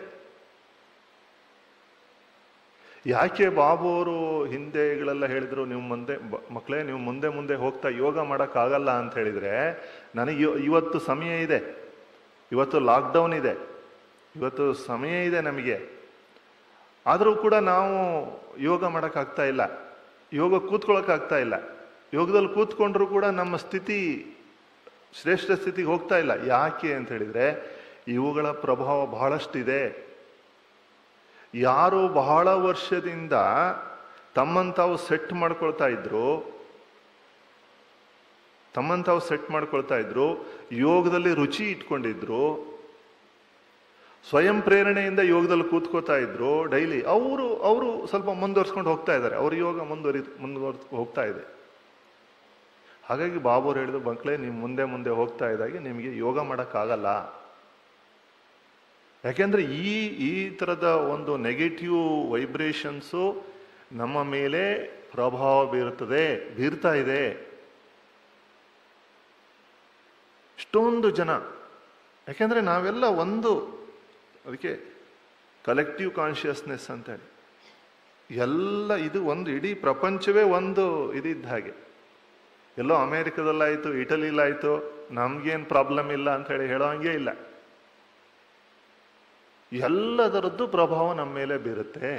ಯಾಕೆ ಬಾಬು ಅವರು ಹಿಂದೆಗಳೆಲ್ಲ ಹೇಳಿದ್ರು ನೀವು ಮುಂದೆ ಮಕ್ಕಳೇ ನೀವು ಮುಂದೆ ಮುಂದೆ ಹೋಗ್ತಾ ಯೋಗ ಮಾಡೋಕ್ಕಾಗಲ್ಲ ಅಂತ ಹೇಳಿದ್ರೆ ನನಗೆ ಇವತ್ತು ಸಮಯ ಇದೆ ಇವತ್ತು ಲಾಕ್ಡೌನ್ ಇದೆ ಇವತ್ತು ಸಮಯ ಇದೆ ನಮಗೆ ಆದರೂ ಕೂಡ ನಾವು ಯೋಗ ಮಾಡೋಕ್ಕಾಗ್ತಾ ಇಲ್ಲ ಯೋಗ ಕೂತ್ಕೊಳ್ಳೋಕ್ಕಾಗ್ತಾ ಇಲ್ಲ ಯೋಗದಲ್ಲಿ ಕೂತ್ಕೊಂಡ್ರೂ ಕೂಡ ನಮ್ಮ ಸ್ಥಿತಿ ಶ್ರೇಷ್ಠ ಸ್ಥಿತಿಗೆ ಹೋಗ್ತಾ ಇಲ್ಲ ಯಾಕೆ ಅಂತ ಹೇಳಿದ್ರೆ ಇವುಗಳ ಪ್ರಭಾವ ಬಹಳಷ್ಟಿದೆ ಯಾರು ಬಹಳ ವರ್ಷದಿಂದ ತಮ್ಮನ್ನು ತಾವು ಸೆಟ್ ಮಾಡ್ಕೊಳ್ತಾ ಇದ್ರು ತಮ್ಮನ್ನು ತಾವು ಸೆಟ್ ಮಾಡ್ಕೊಳ್ತಾ ಇದ್ರು ಯೋಗದಲ್ಲಿ ರುಚಿ ಇಟ್ಕೊಂಡಿದ್ರು ಸ್ವಯಂ ಪ್ರೇರಣೆಯಿಂದ ಯೋಗದಲ್ಲಿ ಕೂತ್ಕೋತಾ ಇದ್ರು ಡೈಲಿ ಅವರು ಅವರು ಸ್ವಲ್ಪ ಮುಂದುವರ್ಸ್ಕೊಂಡು ಹೋಗ್ತಾ ಇದ್ದಾರೆ ಅವ್ರ ಯೋಗ ಮುಂದುವರಿ ಮುಂದುವರ್ ಹೋಗ್ತಾ ಇದೆ ಹಾಗಾಗಿ ಬಾಬು ಹೇಳಿದ್ರು ಮಕ್ಕಳೇ ನೀವು ಮುಂದೆ ಮುಂದೆ ಹೋಗ್ತಾ ಇದ್ದಾಗೆ ನಿಮಗೆ ಯೋಗ ಮಾಡೋಕ್ಕಾಗಲ್ಲ ಯಾಕೆಂದ್ರೆ ಈ ಈ ಥರದ ಒಂದು ನೆಗೆಟಿವ್ ವೈಬ್ರೇಷನ್ಸು ನಮ್ಮ ಮೇಲೆ ಪ್ರಭಾವ ಬೀರುತ್ತದೆ ಬೀರ್ತಾ ಇದೆ ಇಷ್ಟೊಂದು ಜನ ಯಾಕೆಂದ್ರೆ ನಾವೆಲ್ಲ ಒಂದು ಅದಕ್ಕೆ ಕಲೆಕ್ಟಿವ್ ಕಾನ್ಷಿಯಸ್ನೆಸ್ ಅಂತ ಹೇಳಿ ಎಲ್ಲ ಇದು ಒಂದು ಇಡೀ ಪ್ರಪಂಚವೇ ಒಂದು ಇದಿದ್ದ ಹಾಗೆ ಎಲ್ಲೋ ಅಮೇರಿಕದಲ್ಲಾಯಿತು ಇಟಲಿಲಾಯಿತು ನಮ್ಗೇನು ಪ್ರಾಬ್ಲಮ್ ಇಲ್ಲ ಅಂತ ಹೇಳಿ ಹೇಳೋ ಹಂಗೆ ಇಲ್ಲ ಎಲ್ಲದರದ್ದು ಪ್ರಭಾವ ನಮ್ಮ ಮೇಲೆ ಬೀರುತ್ತೆ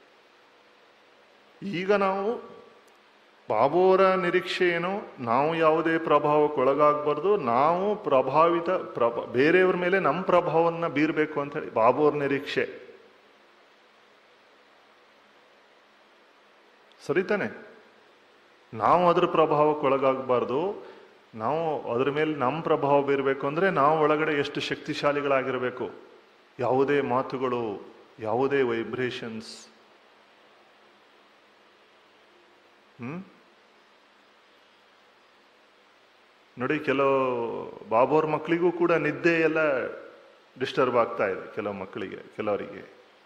ಈಗ ನಾವು ಬಾಬೋರ ನಿರೀಕ್ಷೆ ಏನು ನಾವು ಯಾವುದೇ ಪ್ರಭಾವಕ್ಕೊಳಗಾಗಬಾರ್ದು ನಾವು ಪ್ರಭಾವಿತ ಪ್ರಭ ಬೇರೆಯವ್ರ ಮೇಲೆ ನಮ್ಮ ಪ್ರಭಾವವನ್ನು ಬೀರಬೇಕು ಅಂತ ಹೇಳಿ ಬಾಬೋರ ನಿರೀಕ್ಷೆ ಸರಿತಾನೆ ನಾವು ಅದ್ರ ಪ್ರಭಾವಕ್ಕೊಳಗಾಗಬಾರ್ದು ನಾವು ಅದ್ರ ಮೇಲೆ ನಮ್ಮ ಪ್ರಭಾವ ಬೀರಬೇಕು ಅಂದ್ರೆ ನಾವು ಒಳಗಡೆ ಎಷ್ಟು ಶಕ್ತಿಶಾಲಿಗಳಾಗಿರಬೇಕು ಯಾವುದೇ ಮಾತುಗಳು ಯಾವುದೇ ವೈಬ್ರೇಷನ್ಸ್ ಹ್ಮ್ ನೋಡಿ ಕೆಲವು ಬಾಬೋರ್ ಮಕ್ಕಳಿಗೂ ಕೂಡ ನಿದ್ದೆ ಎಲ್ಲ ಡಿಸ್ಟರ್ಬ್ ಆಗ್ತಾ ಇದೆ ಕೆಲವು ಮಕ್ಕಳಿಗೆ ಕೆಲವರಿಗೆ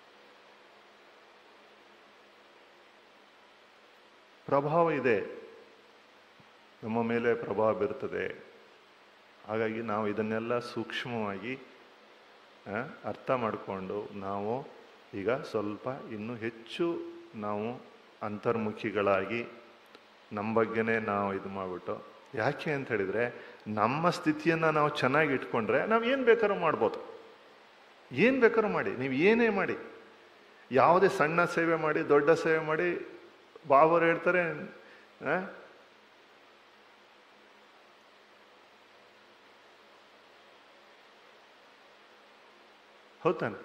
ಪ್ರಭಾವ ಇದೆ ನಮ್ಮ ಮೇಲೆ ಪ್ರಭಾವ ಬೀರ್ತದೆ ಹಾಗಾಗಿ ನಾವು ಇದನ್ನೆಲ್ಲ ಸೂಕ್ಷ್ಮವಾಗಿ ಆ, ಅರ್ಥ ಮಾಡಿಕೊಂಡು ನಾವು ಈಗ ಸ್ವಲ್ಪ ಇನ್ನೂ ಹೆಚ್ಚು ನಾವು ಅಂತರ್ಮುಖಿಗಳಾಗಿ ನಮ್ಮ ಬಗ್ಗೆನೇ ನಾವು ಇದು ಮಾಡಿಬಿಟ್ಟು ಯಾಕೆ ಅಂತ ಹೇಳಿದ್ರೆ ನಮ್ಮ ಸ್ಥಿತಿಯನ್ನು ನಾವು ಚೆನ್ನಾಗಿ ಇಟ್ಕೊಂಡ್ರೆ ನಾವು ಏನು ಬೇಕಾದ್ರೂ ಮಾಡ್ಬೋದು ಏನು ಬೇಕಾದ್ರೂ ಮಾಡಿ ನೀವು ಏನೇ ಮಾಡಿ ಯಾವುದೇ ಸಣ್ಣ ಸೇವೆ ಮಾಡಿ ದೊಡ್ಡ ಸೇವೆ ಮಾಡಿ ಬಾಬರು ಹೇಳ್ತಾರೆ ಆ, ಹೌದಾನೆ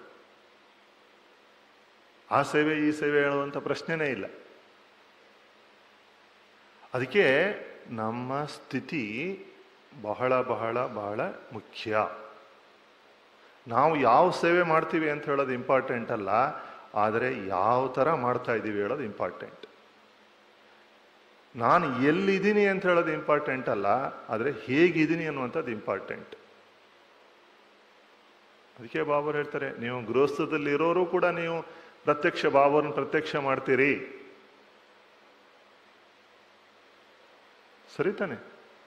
ಆ ಸೇವೆ ಈ ಸೇವೆ ಹೇಳುವಂಥ ಪ್ರಶ್ನೆನೇ ಇಲ್ಲ ಅದಕ್ಕೆ ನಮ್ಮ ಸ್ಥಿತಿ ಬಹಳ ಬಹಳ ಬಹಳ ಮುಖ್ಯ ನಾವು ಯಾವ ಸೇವೆ ಮಾಡ್ತೀವಿ ಅಂತ ಹೇಳೋದು ಇಂಪಾರ್ಟೆಂಟ್ ಅಲ್ಲ ಆದರೆ ಯಾವ ಥರ ಮಾಡ್ತಾ ಇದ್ದೀವಿ ಹೇಳೋದು ಇಂಪಾರ್ಟೆಂಟ್ ನಾನು ಎಲ್ಲಿದ್ದೀನಿ ಅಂತ ಹೇಳೋದು ಇಂಪಾರ್ಟೆಂಟ್ ಅಲ್ಲ ಆದರೆ ಹೇಗಿದ್ದೀನಿ ಅನ್ನುವಂಥದ್ದು ಇಂಪಾರ್ಟೆಂಟ್ ಅದಕ್ಕೆ ಬಾಬರ್ ಹೇಳ್ತಾರೆ ನೀವು ಗೃಹಸ್ಥದಲ್ಲಿ ಇರೋರು ಕೂಡ ನೀವು ಪ್ರತ್ಯಕ್ಷ ಬಾಬರನ್ನ ಪ್ರತ್ಯಕ್ಷ ಮಾಡ್ತೀರಿ ಸರಿ ತಾನೆ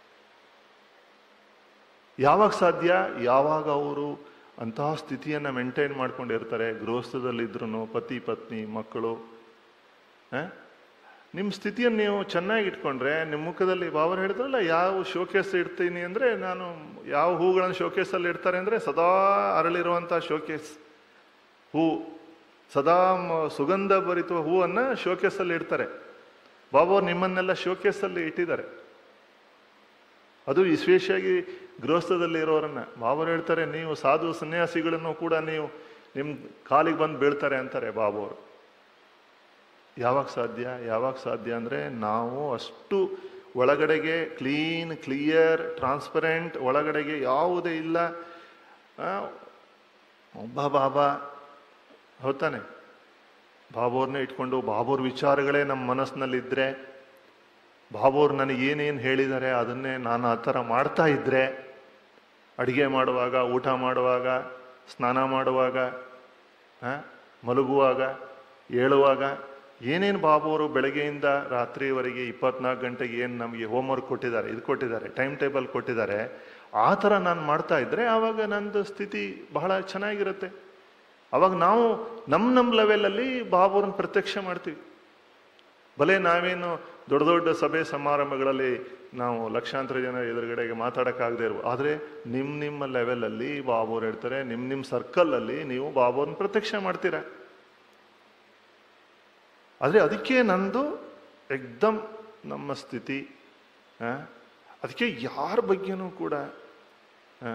ಯಾವಾಗ ಸಾಧ್ಯ ಯಾವಾಗ ಅವರು ಅಂತಹ ಸ್ಥಿತಿಯನ್ನು ಮೇಂಟೈನ್ ಮಾಡ್ಕೊಂಡಿರ್ತಾರೆ ಗೃಹಸ್ಥದಲ್ಲಿದ್ರು ಪತಿ ಪತ್ನಿ ಮಕ್ಕಳು ಆ? ನಿಮ್ಮ ಸ್ಥಿತಿಯನ್ನು ನೀವು ಚೆನ್ನಾಗಿ ಇಟ್ಕೊಂಡ್ರೆ ನಿಮ್ಮ ಮುಖದಲ್ಲಿ ಬಾಬರ್ ಹೇಳಿದ್ರಲ್ಲ ಯಾವ ಶೋಕೇಸ್ ಇಡ್ತೀನಿ ಅಂದರೆ ನಾನು ಯಾವ ಹೂಗಳನ್ನು ಶೋಕೇಸಲ್ಲಿ ಇಡ್ತಾರೆ ಅಂದರೆ ಸದಾ ಅರಳಿರುವಂಥ ಶೋಕೇಸ್ ಹೂ ಸದಾ ಮ- ಸುಗಂಧ ಭರಿತ ಹೂವನ್ನು ಶೋಕೇಸಲ್ಲಿ ಇಡ್ತಾರೆ ಬಾಬಾ ನಿಮ್ಮನ್ನೆಲ್ಲ ಶೋಕೇಸಲ್ಲಿ ಇಟ್ಟಿದ್ದಾರೆ ಅದು ವಿಶೇಷವಾಗಿ ಗೃಹಸ್ಥದಲ್ಲಿ ಇರೋರನ್ನ ಬಾಬರು ಹೇಳ್ತಾರೆ ನೀವು ಸಾಧು ಸನ್ಯಾಸಿಗಳನ್ನು ಕೂಡ ನೀವು ನಿಮ್ಮ ಕಾಲಿಗೆ ಬಂದು ಬೀಳ್ತಾರೆ ಅಂತಾರೆ ಬಾಬವರು ಯಾವಾಗ ಸಾಧ್ಯ ಯಾವಾಗ ಸಾಧ್ಯ ಅಂದರೆ ನಾವು ಅಷ್ಟು ಒಳಗಡೆಗೆ ಕ್ಲೀನ್ ಕ್ಲಿಯರ್ ಟ್ರಾನ್ಸ್ಪರೆಂಟ್ ಒಳಗಡೆಗೆ ಯಾವುದೇ ಇಲ್ಲ ಆ, ಒಬ್ಬ ಬಾಬಾ ಹೌದಾನೆ ಬಾಬೋರ್ನೇ ಇಟ್ಕೊಂಡು ಬಾಬೋರ್ ವಿಚಾರಗಳೇ ನಮ್ಮ ಮನಸ್ಸಿನಲ್ಲಿದ್ದರೆ ಬಾಬೋರ್ ನನಗೆ ಏನೇನು ಹೇಳಿದ್ದಾರೆ ಅದನ್ನೇ ನಾನು ಆ ಥರ ಮಾಡ್ತಾ ಇದ್ದರೆ ಅಡುಗೆ ಮಾಡುವಾಗ ಊಟ ಮಾಡುವಾಗ ಸ್ನಾನ ಮಾಡುವಾಗ ಆ, ಮಲಗುವಾಗ ಏಳುವಾಗ ಏನೇನು ಬಾಬೋರು ಬೆಳಗ್ಗೆಯಿಂದ ರಾತ್ರಿವರೆಗೆ ಇಪ್ಪತ್ನಾಲ್ಕು ಗಂಟೆಗೆ ಏನು ನಮಗೆ ಹೋಮ್ವರ್ಕ್ ಕೊಟ್ಟಿದ್ದಾರೆ ಇದು ಕೊಟ್ಟಿದ್ದಾರೆ ಟೈಮ್ ಟೇಬಲ್ ಕೊಟ್ಟಿದ್ದಾರೆ ಆ ಥರ ನಾನು ಮಾಡ್ತಾ ಇದ್ದರೆ ಆವಾಗ ನಂದು ಸ್ಥಿತಿ ಬಹಳ ಚೆನ್ನಾಗಿರುತ್ತೆ ಅವಾಗ ನಾವು ನಮ್ಮ ನಮ್ಮ ಲೆವೆಲಲ್ಲಿ ಬಾಬೋರನ್ನ ಪ್ರತ್ಯಕ್ಷ ಮಾಡ್ತೀವಿ ಭಲೆ ನಾವೇನು ದೊಡ್ಡ ದೊಡ್ಡ ಸಭೆ ಸಮಾರಂಭಗಳಲ್ಲಿ ನಾವು ಲಕ್ಷಾಂತರ ಜನ ಎದುರುಗಡೆಗೆ ಮಾತಾಡೋಕ್ಕಾಗದೇ ಇರುವ ಆದರೆ ನಿಮ್ಮ ನಿಮ್ಮ ಲೆವೆಲಲ್ಲಿ ಬಾಬೋರ್ ಹೇಳ್ತಾರೆ ನಿಮ್ಮ ನಿಮ್ಮ ಸರ್ಕಲಲ್ಲಿ ನೀವು ಬಾಬೋರ್ನ ಪ್ರತ್ಯಕ್ಷ ಮಾಡ್ತೀರಾ ಆದರೆ ಅದಕ್ಕೆ ನಂದು ಎಕ್ದಮ್ ನಮ್ಮ ಸ್ಥಿತಿ ಆ, ಅದಕ್ಕೆ ಯಾರ ಬಗ್ಗೆನೂ ಕೂಡ ಆ,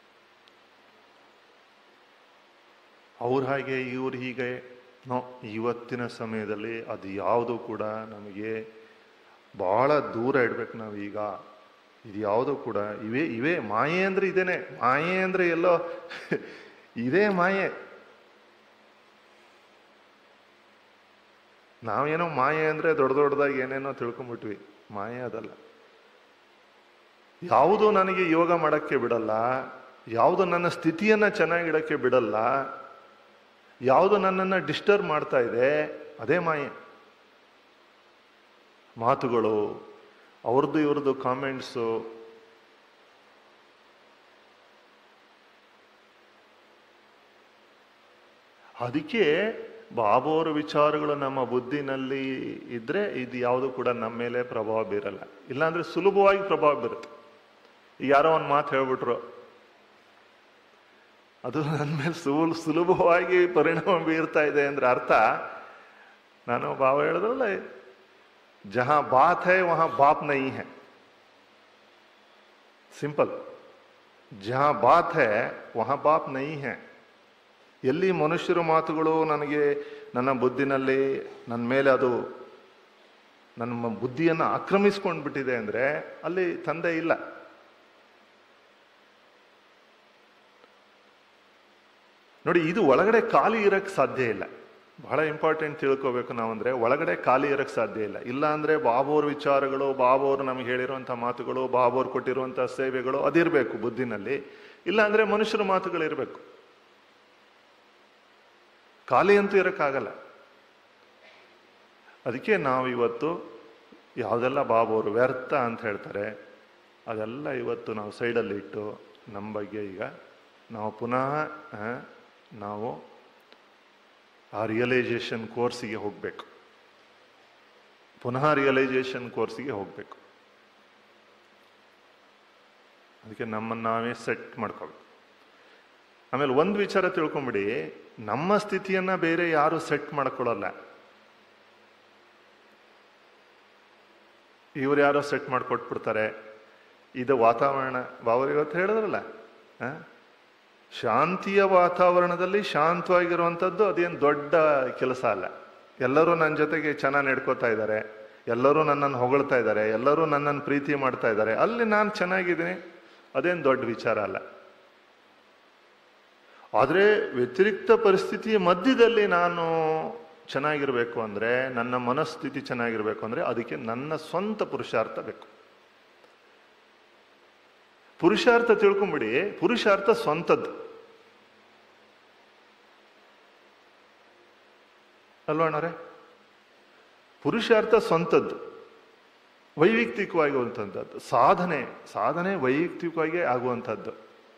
ಅವ್ರ ಹಾಗೆ ಇವ್ರು ಹೀಗೆ ನೋ ಇವತ್ತಿನ ಸಮಯದಲ್ಲಿ ಅದು ಯಾವುದು ಕೂಡ ನಮಗೆ ಬಹಳ ದೂರ ಇಡ್ಬೇಕು ನಾವು ಈಗ ಇದು ಯಾವುದು ಕೂಡ ಇವೇ ಇವೇ ಮಾಯೆ ಅಂದ್ರೆ ಇದೇನೆ ಮಾಯೆ ಅಂದ್ರೆ ಎಲ್ಲೋ ಇದೇ ಮಾಯೆ ನಾವೇನೋ ಮಾಯೆ ಅಂದ್ರೆ ದೊಡ್ಡ ದೊಡ್ಡದಾಗಿ ಏನೇನೋ ತಿಳ್ಕೊಂಬಿಟ್ವಿ ಮಾಯೆ ಅದಲ್ಲ ಯಾವುದು ನನಗೆ ಯೋಗ ಮಾಡಕ್ಕೆ ಬಿಡಲ್ಲ ಯಾವುದು ನನ್ನ ಸ್ಥಿತಿಯನ್ನ ಚೆನ್ನಾಗಿಡಕ್ಕೆ ಬಿಡಲ್ಲ ಯಾವುದು ನನ್ನನ್ನು ಡಿಸ್ಟರ್ಬ್ ಮಾಡ್ತಾ ಇದೆ ಅದೇ ಮಾಯೆ ಮಾತುಗಳು ಅವ್ರದ್ದು ಇವ್ರದ್ದು ಕಾಮೆಂಟ್ಸು ಅದಕ್ಕೆ ಬಾಬೋರ ವಿಚಾರಗಳು ನಮ್ಮ ಬುದ್ಧಿನಲ್ಲಿ ಇದ್ರೆ ಇದು ಯಾವುದು ಕೂಡ ನಮ್ಮ ಮೇಲೆ ಪ್ರಭಾವ ಬೀರಲ್ಲ ಇಲ್ಲಾಂದ್ರೆ ಸುಲಭವಾಗಿ ಪ್ರಭಾವ ಬೀರುತ್ತೆ ಈಗ ಯಾರೋ ಒಂದು ಮಾತು ಹೇಳ್ಬಿಟ್ರು ಅದು ನನ್ನ ಮೇಲೆ ಸುಲ್ ಸುಲಭವಾಗಿ ಪರಿಣಾಮ ಬೀರ್ತಾ ಇದೆ ಅಂದ್ರೆ ಅರ್ಥ ನಾನು ಬಾವ ಹೇಳಿದ್ರಲ್ಲ ಜಹಾ ಬಾತ್ ಹೈ ವಹಾ ಬಾಪ್ ನೈ ಹೈ ಸಿಂಪಲ್ ಜಹಾ ಬಾತ್ ಹೈ ವಹಾ ಬಾಪ್ ನೈ ಹೈ ಎಲ್ಲಿ ಮನುಷ್ಯರ ಮಾತುಗಳು ನನಗೆ ನನ್ನ ಬುದ್ಧಿನಲ್ಲಿ ನನ್ನ ಮೇಲೆ ಅದು ನನ್ನ ಬುದ್ಧಿಯನ್ನು ಆಕ್ರಮಿಸ್ಕೊಂಡು ಬಿಟ್ಟಿದೆ ಅಂದ್ರೆ ಅಲ್ಲಿ ತಂದೆ ಇಲ್ಲ ನೋಡಿ ಇದು ಒಳಗಡೆ ಖಾಲಿ ಇರಕ್ಕೆ ಸಾಧ್ಯ ಇಲ್ಲ ಬಹಳ ಇಂಪಾರ್ಟೆಂಟ್ ತಿಳ್ಕೊಬೇಕು ನಾವು ಅಂದರೆ ಒಳಗಡೆ ಖಾಲಿ ಇರೋಕ್ಕೆ ಸಾಧ್ಯ ಇಲ್ಲ ಇಲ್ಲ ಅಂದರೆ ಬಾಬೋರ್ ವಿಚಾರಗಳು ಬಾಬೋರು ನಮಗೆ ಹೇಳಿರುವಂಥ ಮಾತುಗಳು ಬಾಬೋರ್ ಕೊಟ್ಟಿರುವಂಥ ಸೇವೆಗಳು ಅದಿರಬೇಕು ಬುದ್ಧಿನಲ್ಲಿ ಇಲ್ಲ ಅಂದರೆ ಮನುಷ್ಯರ ಮಾತುಗಳಿರಬೇಕು ಖಾಲಿ ಅಂತೂ ಇರೋಕ್ಕಾಗಲ್ಲ ಅದಕ್ಕೆ ನಾವು ಇವತ್ತು ಯಾವುದೆಲ್ಲ ಬಾಬೋರು ವ್ಯರ್ಥ ಅಂತ ಹೇಳ್ತಾರೆ ಅದೆಲ್ಲ ಇವತ್ತು ನಾವು ಸೈಡಲ್ಲಿ ಇಟ್ಟು ನಮ್ಮ ಬಗ್ಗೆ ಈಗ ನಾವು ಪುನಃ ಆ, ನಾವು ಆ ರಿಯಲೈಸೇಷನ್ ಕೋರ್ಸಿಗೆ ಹೋಗಬೇಕು ಪುನಃ ರಿಯಲೈಸೇಷನ್ ಕೋರ್ಸಿಗೆ ಹೋಗಬೇಕು ಅದಕ್ಕೆ ನಮ್ಮನ್ನು ನಾವೇ ಸೆಟ್ ಮಾಡ್ಕೋಬೇಕು ಆಮೇಲೆ ಒಂದು ವಿಚಾರ ತಿಳ್ಕೊಂಬಿಡಿ ನಮ್ಮ ಸ್ಥಿತಿಯನ್ನ ಬೇರೆ ಯಾರು ಸೆಟ್ ಮಾಡ್ಕೊಳ್ಳಲ್ಲ ಇವ್ರು ಯಾರೋ ಸೆಟ್ ಮಾಡಿಕೊಟ್ಬಿಡ್ತಾರೆ ಇದು ವಾತಾವರಣ ಬಾವರು ಇವತ್ತು ಹೇಳಿದ್ರಲ್ಲ ಆ? ಶಾಂತಿಯ ವಾತಾವರಣದಲ್ಲಿ ಶಾಂತವಾಗಿರುವಂಥದ್ದು ಅದೇನು ದೊಡ್ಡ ಕೆಲಸ ಅಲ್ಲ ಎಲ್ಲರೂ ನನ್ನ ಜೊತೆಗೆ ಚೆನ್ನಾಗಿ ನಡ್ಕೋತಾ ಇದ್ದಾರೆ ಎಲ್ಲರೂ ನನ್ನನ್ನು ಹೊಗಳ್ತಾ ಇದ್ದಾರೆ ಎಲ್ಲರೂ ನನ್ನನ್ನು ಪ್ರೀತಿ ಮಾಡ್ತಾ ಇದ್ದಾರೆ ಅಲ್ಲಿ ನಾನು ಚೆನ್ನಾಗಿದ್ದೀನಿ ಅದೇನು ದೊಡ್ಡ ವಿಚಾರ ಅಲ್ಲ ಆದರೆ ವ್ಯತಿರಿಕ್ತ ಪರಿಸ್ಥಿತಿಯ ಮಧ್ಯದಲ್ಲಿ ನಾನು ಚೆನ್ನಾಗಿರಬೇಕು ಅಂದರೆ ನನ್ನ ಮನಸ್ಥಿತಿ ಚೆನ್ನಾಗಿರಬೇಕು ಅಂದರೆ ಅದಕ್ಕೆ ನನ್ನ ಸ್ವಂತ ಪುರುಷಾರ್ಥ ಬೇಕು ಪುರುಷಾರ್ಥ ತಿಳ್ಕೊಂಬಿಡಿ ಪುರುಷಾರ್ಥ ಸ್ವಂತದ್ದು ಅಲ್ವಾ ಅಣ್ಣಾರೆ ಪುರುಷಾರ್ಥ ಸ್ವಂತದ್ದು ವೈಯಕ್ತಿಕವಾಗಿರುವಂಥದ್ದು ಸಾಧನೆ ಸಾಧನೆ ವೈಯಕ್ತಿಕವಾಗಿ ಆಗುವಂಥದ್ದು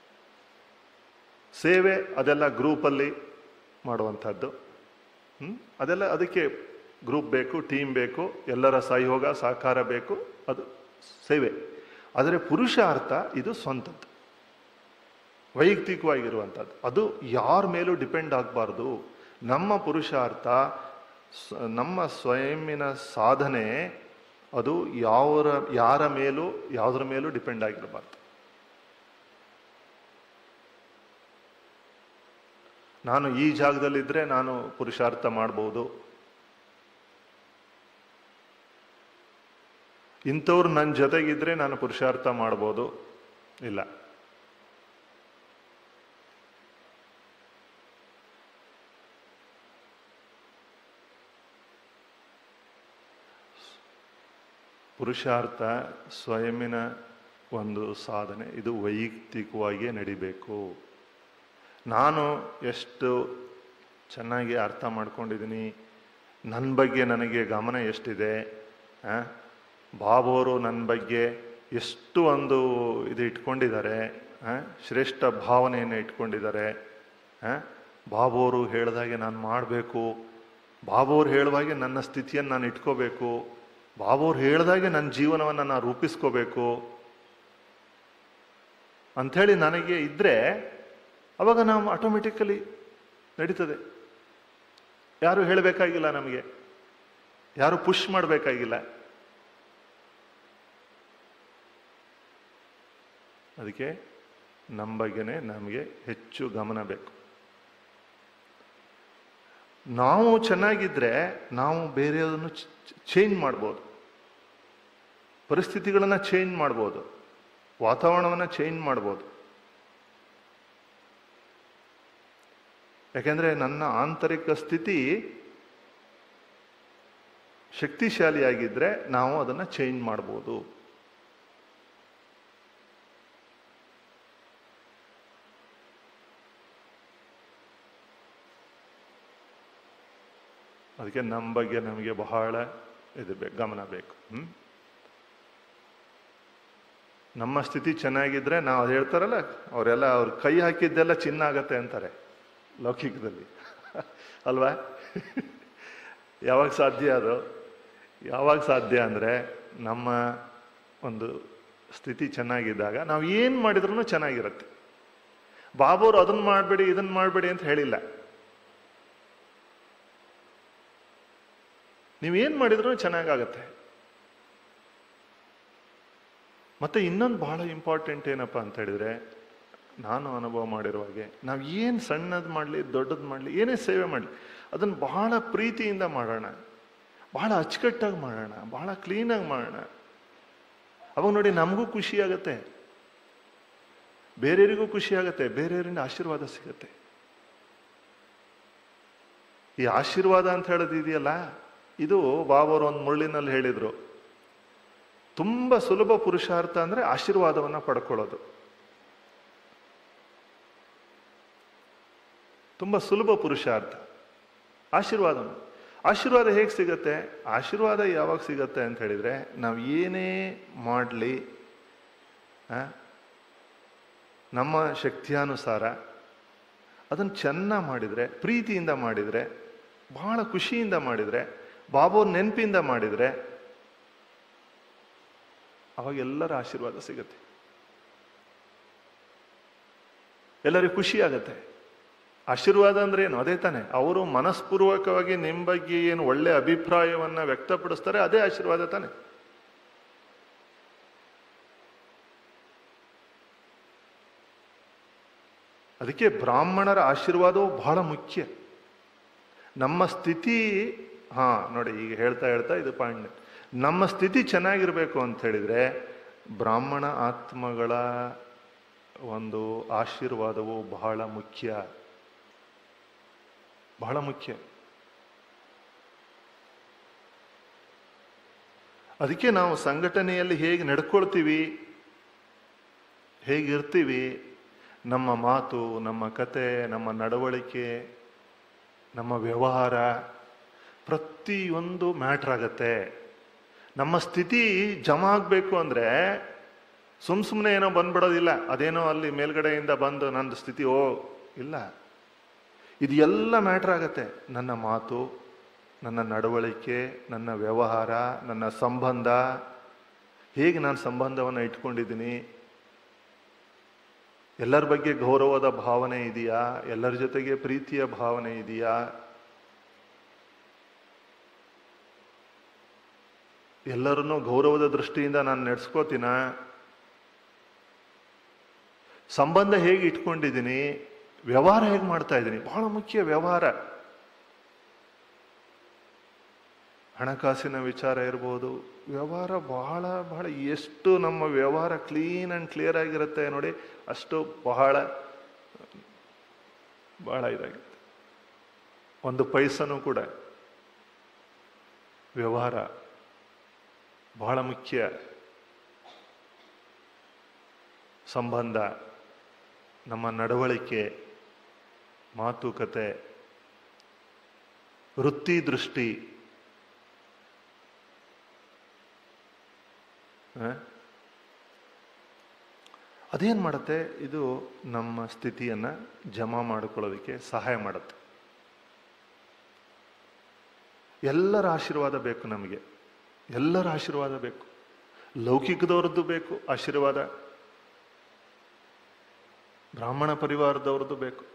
ಸೇವೆ ಅದೆಲ್ಲ ಗ್ರೂಪಲ್ಲಿ ಮಾಡುವಂಥದ್ದು ಹ್ಮ್? ಅದೆಲ್ಲ ಅದಕ್ಕೆ ಗ್ರೂಪ್ ಬೇಕು ಟೀಮ್ ಬೇಕು ಎಲ್ಲರ ಸಹಯೋಗ ಸಹಕಾರ ಬೇಕು ಅದು ಸೇವೆ ಆದರೆ ಪುರುಷಾರ್ಥ ಇದು ಸ್ವಂತದ್ದು ವೈಯಕ್ತಿಕವಾಗಿರುವಂಥದ್ದು ಅದು ಯಾರ ಮೇಲೂ ಡಿಪೆಂಡ್ ಆಗಬಾರ್ದು ನಮ್ಮ ಪುರುಷಾರ್ಥ ಸ- ನಮ್ಮ ಸ್ವಯಂನ ಸಾಧನೆ ಅದು ಯಾವರ ಯಾರ ಮೇಲೂ ಯಾವುದ್ರ ಮೇಲೂ ಡಿಪೆಂಡ್ ಆಗಿರಬಾರ್ದು ನಾನು ಈ ಜಾಗದಲ್ಲಿದ್ದರೆ ನಾನು ಪುರುಷಾರ್ಥ ಮಾಡ್ಬೋದು ಇಂಥವ್ರು ನನ್ನ ಜೊತೆಗಿದ್ರೆ ನಾನು ಪುರುಷಾರ್ಥ ಮಾಡ್ಬೋದು ಇಲ್ಲ ಪುರುಷಾರ್ಥ ಸ್ವಯಂನ ಒಂದು ಸಾಧನೆ ಇದು ವೈಯಕ್ತಿಕವಾಗಿಯೇ ನಡಿಬೇಕು ನಾನು ಎಷ್ಟು ಚೆನ್ನಾಗಿ ಅರ್ಥ ಮಾಡ್ಕೊಂಡಿದ್ದೀನಿ ನನ್ನ ಬಗ್ಗೆ ನನಗೆ ಗಮನ ಎಷ್ಟಿದೆ ಆ? ಬಾಬೋರು ನನ್ನ ಬಗ್ಗೆ ಎಷ್ಟು ಒಂದು ಇದು ಇಟ್ಕೊಂಡಿದ್ದಾರೆ ಆ? ಶ್ರೇಷ್ಠ ಭಾವನೆಯನ್ನು ಇಟ್ಕೊಂಡಿದ್ದಾರೆ ಆ? ಬಾಬೋರು ಹೇಳಿದಾಗೆ ನಾನು ಮಾಡಬೇಕು ಬಾಬೋರು ಹೇಳುವಾಗೆ ನನ್ನ ಸ್ಥಿತಿಯನ್ನು ನಾನು ಇಟ್ಕೋಬೇಕು ಬಾಬೋರು ಹೇಳಿದಾಗೆ ನನ್ನ ಜೀವನವನ್ನು ನಾನು ರೂಪಿಸ್ಕೋಬೇಕು ಅಂಥೇಳಿ ನನಗೆ ಇದ್ದರೆ ಅವಾಗ ನಾವು ಆಟೋಮೆಟಿಕಲಿ ನಡೀತದೆ ಯಾರು ಹೇಳಬೇಕಾಗಿಲ್ಲ ನಮಗೆ ಯಾರು ಪುಷ್ ಮಾಡಬೇಕಾಗಿಲ್ಲ ಅದಕ್ಕೆ ನಮ್ಮ ಬಗ್ಗೆನೇ ನಮಗೆ ಹೆಚ್ಚು ಗಮನ ಬೇಕು ನಾವು ಚೆನ್ನಾಗಿದ್ರೆ ನಾವು ಬೇರೆಯದನ್ನು ಚೇಂಜ್ ಮಾಡ್ಬೋದು ಪರಿಸ್ಥಿತಿಗಳನ್ನು ಚೇಂಜ್ ಮಾಡ್ಬೋದು ವಾತಾವರಣವನ್ನು ಚೇಂಜ್ ಮಾಡ್ಬೋದು ಯಾಕೆಂದ್ರೆ ನನ್ನ ಆಂತರಿಕ ಸ್ಥಿತಿ ಶಕ್ತಿಶಾಲಿಯಾಗಿದ್ರೆ ನಾವು ಅದನ್ನು ಚೇಂಜ್ ಮಾಡ್ಬೋದು ಅದಕ್ಕೆ ನಮ್ಮ ಬಗ್ಗೆ ನಮಗೆ ಬಹಳ ಇದು ಬೇಕು ಗಮನ ಬೇಕು ಹ್ಮ್ ನಮ್ಮ ಸ್ಥಿತಿ ಚೆನ್ನಾಗಿದ್ರೆ ನಾವು ಅದು ಹೇಳ್ತಾರಲ್ಲ ಅವರೆಲ್ಲ ಅವ್ರ ಕೈ ಹಾಕಿದ್ದೆಲ್ಲ ಚಿನ್ನ ಆಗತ್ತೆ ಅಂತಾರೆ ಲೌಕಿಕದಲ್ಲಿ ಅಲ್ವಾ ಯಾವಾಗ ಸಾಧ್ಯ ಅದು ಯಾವಾಗ ಸಾಧ್ಯ ಅಂದರೆ ನಮ್ಮ ಒಂದು ಸ್ಥಿತಿ ಚೆನ್ನಾಗಿದ್ದಾಗ ನಾವು ಏನು ಮಾಡಿದ್ರೂ ಚೆನ್ನಾಗಿರುತ್ತೆ ಬಾಬೋರು ಅದನ್ನ ಮಾಡಬೇಡಿ ಇದನ್ನ ಮಾಡಬೇಡಿ ಅಂತ ಹೇಳಿಲ್ಲ ನೀವೇನು ಮಾಡಿದ್ರೂ ಚೆನ್ನಾಗಾಗತ್ತೆ ಮತ್ತೆ ಇನ್ನೊಂದು ಬಹಳ ಇಂಪಾರ್ಟೆಂಟ್ ಏನಪ್ಪ ಅಂತ ಹೇಳಿದ್ರೆ ನಾನು ಅನುಭವ ಮಾಡಿರುವ ಹಾಗೆ ನಾವು ಏನು ಸಣ್ಣದು ಮಾಡಲಿ ದೊಡ್ಡದು ಮಾಡಲಿ ಏನೇ ಸೇವೆ ಮಾಡಲಿ ಅದನ್ನು ಬಹಳ ಪ್ರೀತಿಯಿಂದ ಮಾಡೋಣ ಬಹಳ ಅಚ್ಚುಕಟ್ಟಾಗಿ ಮಾಡೋಣ ಬಹಳ ಕ್ಲೀನಾಗಿ ಮಾಡೋಣ ಅವಾಗ ನೋಡಿ ನಮಗೂ ಖುಷಿ ಆಗುತ್ತೆ ಬೇರೆಯವರಿಗೂ ಖುಷಿ ಆಗುತ್ತೆ ಬೇರೆಯವರಿಂದ ಆಶೀರ್ವಾದ ಸಿಗುತ್ತೆ ಈ ಆಶೀರ್ವಾದ ಅಂತ ಹೇಳೋದು ಇದೆಯಲ್ಲ ಇದು ಬಾಬರು ಒಂದು ಮುಳ್ಳಿನಲ್ಲಿ ಹೇಳಿದ್ರು ತುಂಬ ಸುಲಭ ಪುರುಷಾರ್ಥ ಅಂದ್ರೆ ಆಶೀರ್ವಾದವನ್ನ ಪಡ್ಕೊಳ್ಳೋದು ತುಂಬ ಸುಲಭ ಪುರುಷಾರ್ಥ ಆಶೀರ್ವಾದ ಆಶೀರ್ವಾದ ಹೇಗೆ ಸಿಗತ್ತೆ ಆಶೀರ್ವಾದ ಯಾವಾಗ ಸಿಗತ್ತೆ ಅಂತ ಹೇಳಿದ್ರೆ ನಾವು ಏನೇ ಮಾಡಲಿ ನಮ್ಮ ಶಕ್ತಿಯಾನುಸಾರ ಅದನ್ನು ಚೆನ್ನಾಗಿ ಮಾಡಿದರೆ ಪ್ರೀತಿಯಿಂದ ಮಾಡಿದರೆ ಬಹಳ ಖುಷಿಯಿಂದ ಮಾಡಿದರೆ ಬಾಬೋರ್ ನೆನಪಿಂದ ಮಾಡಿದರೆ ಅವಾಗ ಎಲ್ಲರ ಆಶೀರ್ವಾದ ಸಿಗುತ್ತೆ ಎಲ್ಲರಿಗೂ ಖುಷಿ ಆಗತ್ತೆ ಆಶೀರ್ವಾದ ಅಂದ್ರೆ ಏನು ಅದೇ ತಾನೆ ಅವರು ಮನಸ್ಪೂರ್ವಕವಾಗಿ ನಿಮ್ಮ ಬಗ್ಗೆ ಏನು ಒಳ್ಳೆ ಅಭಿಪ್ರಾಯವನ್ನ ವ್ಯಕ್ತಪಡಿಸ್ತಾರೆ ಅದೇ ಆಶೀರ್ವಾದ ತಾನೆ ಅದಕ್ಕೆ ಬ್ರಾಹ್ಮಣರ ಆಶೀರ್ವಾದವು ಬಹಳ ಮುಖ್ಯ ನಮ್ಮ ಸ್ಥಿತಿ ಹಾ ನೋಡಿ ಈಗ ಹೇಳ್ತಾ ಹೇಳ್ತಾ ಇದು ಪಾಯಿಂಟ್ ನಮ್ಮ ಸ್ಥಿತಿ ಚೆನ್ನಾಗಿರ್ಬೇಕು ಅಂತ ಹೇಳಿದ್ರೆ ಬ್ರಾಹ್ಮಣ ಆತ್ಮಗಳ ಒಂದು ಆಶೀರ್ವಾದವು ಬಹಳ ಮುಖ್ಯ ಬಹಳ ಮುಖ್ಯ ಅದಕ್ಕೆ ನಾವು ಸಂಘಟನೆಯಲ್ಲಿ ಹೇಗೆ ನಡ್ಕೊಳ್ತೀವಿ ಹೇಗಿರ್ತೀವಿ ನಮ್ಮ ಮಾತು ನಮ್ಮ ಕತೆ ನಮ್ಮ ನಡವಳಿಕೆ ನಮ್ಮ ವ್ಯವಹಾರ ಪ್ರತಿಯೊಂದು ಮ್ಯಾಟ್ರ್ ಆಗತ್ತೆ ನಮ್ಮ ಸ್ಥಿತಿ ಜಮಾ ಆಗಬೇಕು ಅಂದರೆ ಸುಮ್ ಸುಮ್ಮನೆ ಏನೋ ಬಂದ್ಬಿಡೋದಿಲ್ಲ ಅದೇನೋ ಅಲ್ಲಿ ಮೇಲ್ಗಡೆಯಿಂದ ಬಂದು ನನ್ನ ಸ್ಥಿತಿ ಓ ಇಲ್ಲ ಇದು ಎಲ್ಲ ಮ್ಯಾಟ್ರ್ ಆಗತ್ತೆ ನನ್ನ ಮಾತು ನನ್ನ ನಡವಳಿಕೆ ನನ್ನ ವ್ಯವಹಾರ ನನ್ನ ಸಂಬಂಧ ಹೇಗೆ ನಾನು ಸಂಬಂಧವನ್ನು ಇಟ್ಕೊಂಡಿದ್ದೀನಿ ಎಲ್ಲರ ಬಗ್ಗೆ ಗೌರವದ ಭಾವನೆ ಇದೆಯಾ ಎಲ್ಲರ ಜೊತೆಗೆ ಪ್ರೀತಿಯ ಭಾವನೆ ಇದೆಯಾ ಎಲ್ಲರನ್ನೂ ಗೌರವದ ದೃಷ್ಟಿಯಿಂದ ನಾನು ನಡೆಸ್ಕೋತೀನ ಸಂಬಂಧ ಹೇಗೆ ಇಟ್ಕೊಂಡಿದ್ದೀನಿ ವ್ಯವಹಾರ ಹೇಗೆ ಮಾಡ್ತಾ ಇದ್ದೀನಿ ಬಹಳ ಮುಖ್ಯ ವ್ಯವಹಾರ ಹಣಕಾಸಿನ ವಿಚಾರ ಇರ್ಬೋದು ವ್ಯವಹಾರ ಬಹಳ ಬಹಳ ಎಷ್ಟು ನಮ್ಮ ವ್ಯವಹಾರ ಕ್ಲೀನ್ ಅಂಡ್ ಕ್ಲಿಯರ್ ಆಗಿರುತ್ತೆ ನೋಡಿ ಅಷ್ಟು ಬಹಳ ಬಹಳ ಇದಾಗಿರುತ್ತೆ ಒಂದು ಪೈಸನೂ ಕೂಡ ವ್ಯವಹಾರ ಬಹಳ ಮುಖ್ಯ ಸಂಬಂಧ ನಮ್ಮ ನಡವಳಿಕೆ ಮಾತುಕತೆ ವೃತ್ತಿ ದೃಷ್ಟಿ ಅದೇನು ಮಾಡುತ್ತೆ ಇದು ನಮ್ಮ ಸ್ಥಿತಿಯನ್ನು ಜಮಾ ಮಾಡಿಕೊಳ್ಳೋದಕ್ಕೆ ಸಹಾಯ ಮಾಡುತ್ತೆ ಎಲ್ಲರ ಆಶೀರ್ವಾದ ಬೇಕು ನಮಗೆ ಎಲ್ಲರ ಆಶೀರ್ವಾದ ಬೇಕು ಲೌಕಿಕದವ್ರದ್ದು ಬೇಕು ಆಶೀರ್ವಾದ ಬ್ರಾಹ್ಮಣ ಪರಿವಾರದವ್ರದ್ದು ಬೇಕು